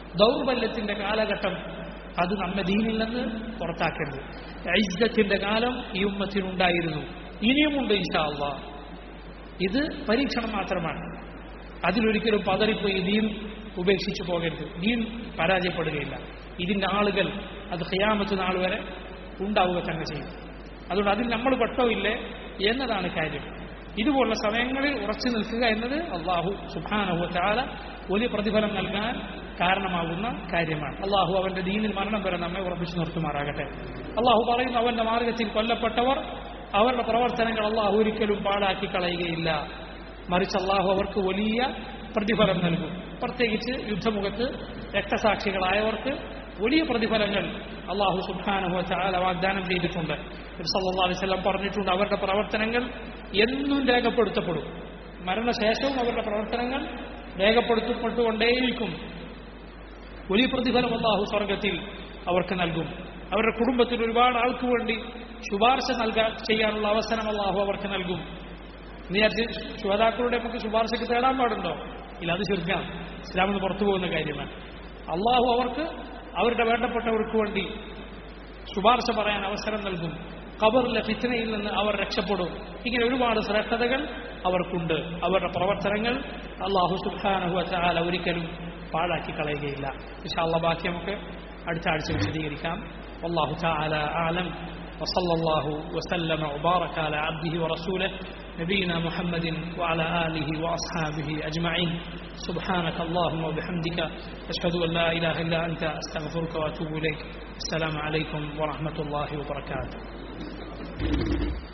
ദൗർബല്യത്തിന്റെ കാലഘട്ടം അത് നമ്മെ ദീനിൽ നിന്ന് പുറത്താക്കരുത് ഐജ്ജത്തിന്റെ കാലം ഈ ഉമ്മത്തിനുണ്ടായിരുന്നു ഇനിയുമുണ്ട് ഇൻഷാ അള്ളാ ഇത് പരീക്ഷണം മാത്രമാണ് അതിലൊരിക്കലും പതറിപ്പോയി ദീൻ ഉപേക്ഷിച്ചു പോകരുത് ദീൻ പരാജയപ്പെടുകയില്ല ഇതിന്റെ ആളുകൾ അത് ഖിയാമത്ത് നാൾ വരെ ഉണ്ടാവുക തന്നെ ചെയ്യും അതുകൊണ്ട് അതിൽ നമ്മൾ പെട്ടോ ഇല്ലേ എന്നതാണ് കാര്യം ഇതുപോലുള്ള സമയങ്ങളിൽ ഉറച്ചു നിൽക്കുക എന്നത് അള്ളാഹു സുബാനഹു ചാല വലിയ പ്രതിഫലം നൽകാൻ കാരണമാകുന്ന കാര്യമാണ് അള്ളാഹു അവന്റെ ദീനിൽ മരണം വരെ നമ്മെ ഉറപ്പിച്ചു നിർത്തുമാറാകട്ടെ അള്ളാഹു പറയുന്നു അവന്റെ മാർഗത്തിൽ കൊല്ലപ്പെട്ടവർ അവരുടെ പ്രവർത്തനങ്ങൾ അള്ളാഹു ഒരിക്കലും പാടാക്കി കളയുകയില്ല മറിച്ച് അള്ളാഹു അവർക്ക് വലിയ പ്രതിഫലം നൽകും പ്രത്യേകിച്ച് യുദ്ധമുഖത്ത് രക്തസാക്ഷികളായവർക്ക് വലിയ പ്രതിഫലങ്ങൾ അള്ളാഹു സുബാനുഹ ചാല വാഗ്ദാനം ചെയ്തിട്ടുണ്ട് സല്ലാ അലൈവല്ലം പറഞ്ഞിട്ടുണ്ട് അവരുടെ പ്രവർത്തനങ്ങൾ എന്നും രേഖപ്പെടുത്തപ്പെടും മരണശേഷവും അവരുടെ പ്രവർത്തനങ്ങൾ രേഖപ്പെടുത്തപ്പെട്ടുകൊണ്ടേയിരിക്കും വലിയ പ്രതിഫലം അള്ളാഹു സ്വർഗത്തിൽ അവർക്ക് നൽകും അവരുടെ കുടുംബത്തിൽ ഒരുപാട് ആൾക്ക് വേണ്ടി ശുപാർശ നൽകാൻ ചെയ്യാനുള്ള അവസരം അള്ളാഹു അവർക്ക് നൽകും നീ അത് ശുഹതാക്കളുടെ നമുക്ക് ശുപാർശയ്ക്ക് തേടാൻ പാടുണ്ടോ ഇല്ല അത് ചുരുക്കാം ഇസ്ലാമിൽ നിന്ന് പുറത്തു പോകുന്ന കാര്യമാണ് അള്ളാഹു അവർക്ക് അവരുടെ വേണ്ടപ്പെട്ടവർക്ക് വേണ്ടി ശുപാർശ പറയാൻ അവസരം നൽകും ഖബറിലെ ഫിത്തനയിൽ നിന്ന് അവർ രക്ഷപ്പെടും ഇങ്ങനെ ഒരുപാട് ശ്രേഷ്ഠതകൾ അവർക്കുണ്ട് അവരുടെ പ്രവർത്തനങ്ങൾ അള്ളാഹു സുബാനഹു ചാല ഒരിക്കലും പാഴാക്കി കളയുകയില്ല വിശാല ബാക്കി നമുക്ക് അടുത്ത ആഴ്ച വിശദീകരിക്കാം അള്ളാഹു ചാല ആലം وصلى الله وسلم وبارك على عبده ورسوله نبينا محمد وعلى آله وأصحابه أجمعين سبحانك اللهم وبحمدك أشهد أن لا إله إلا أنت أستغفرك وأتوب إليك السلام عليكم ورحمة الله وبركاته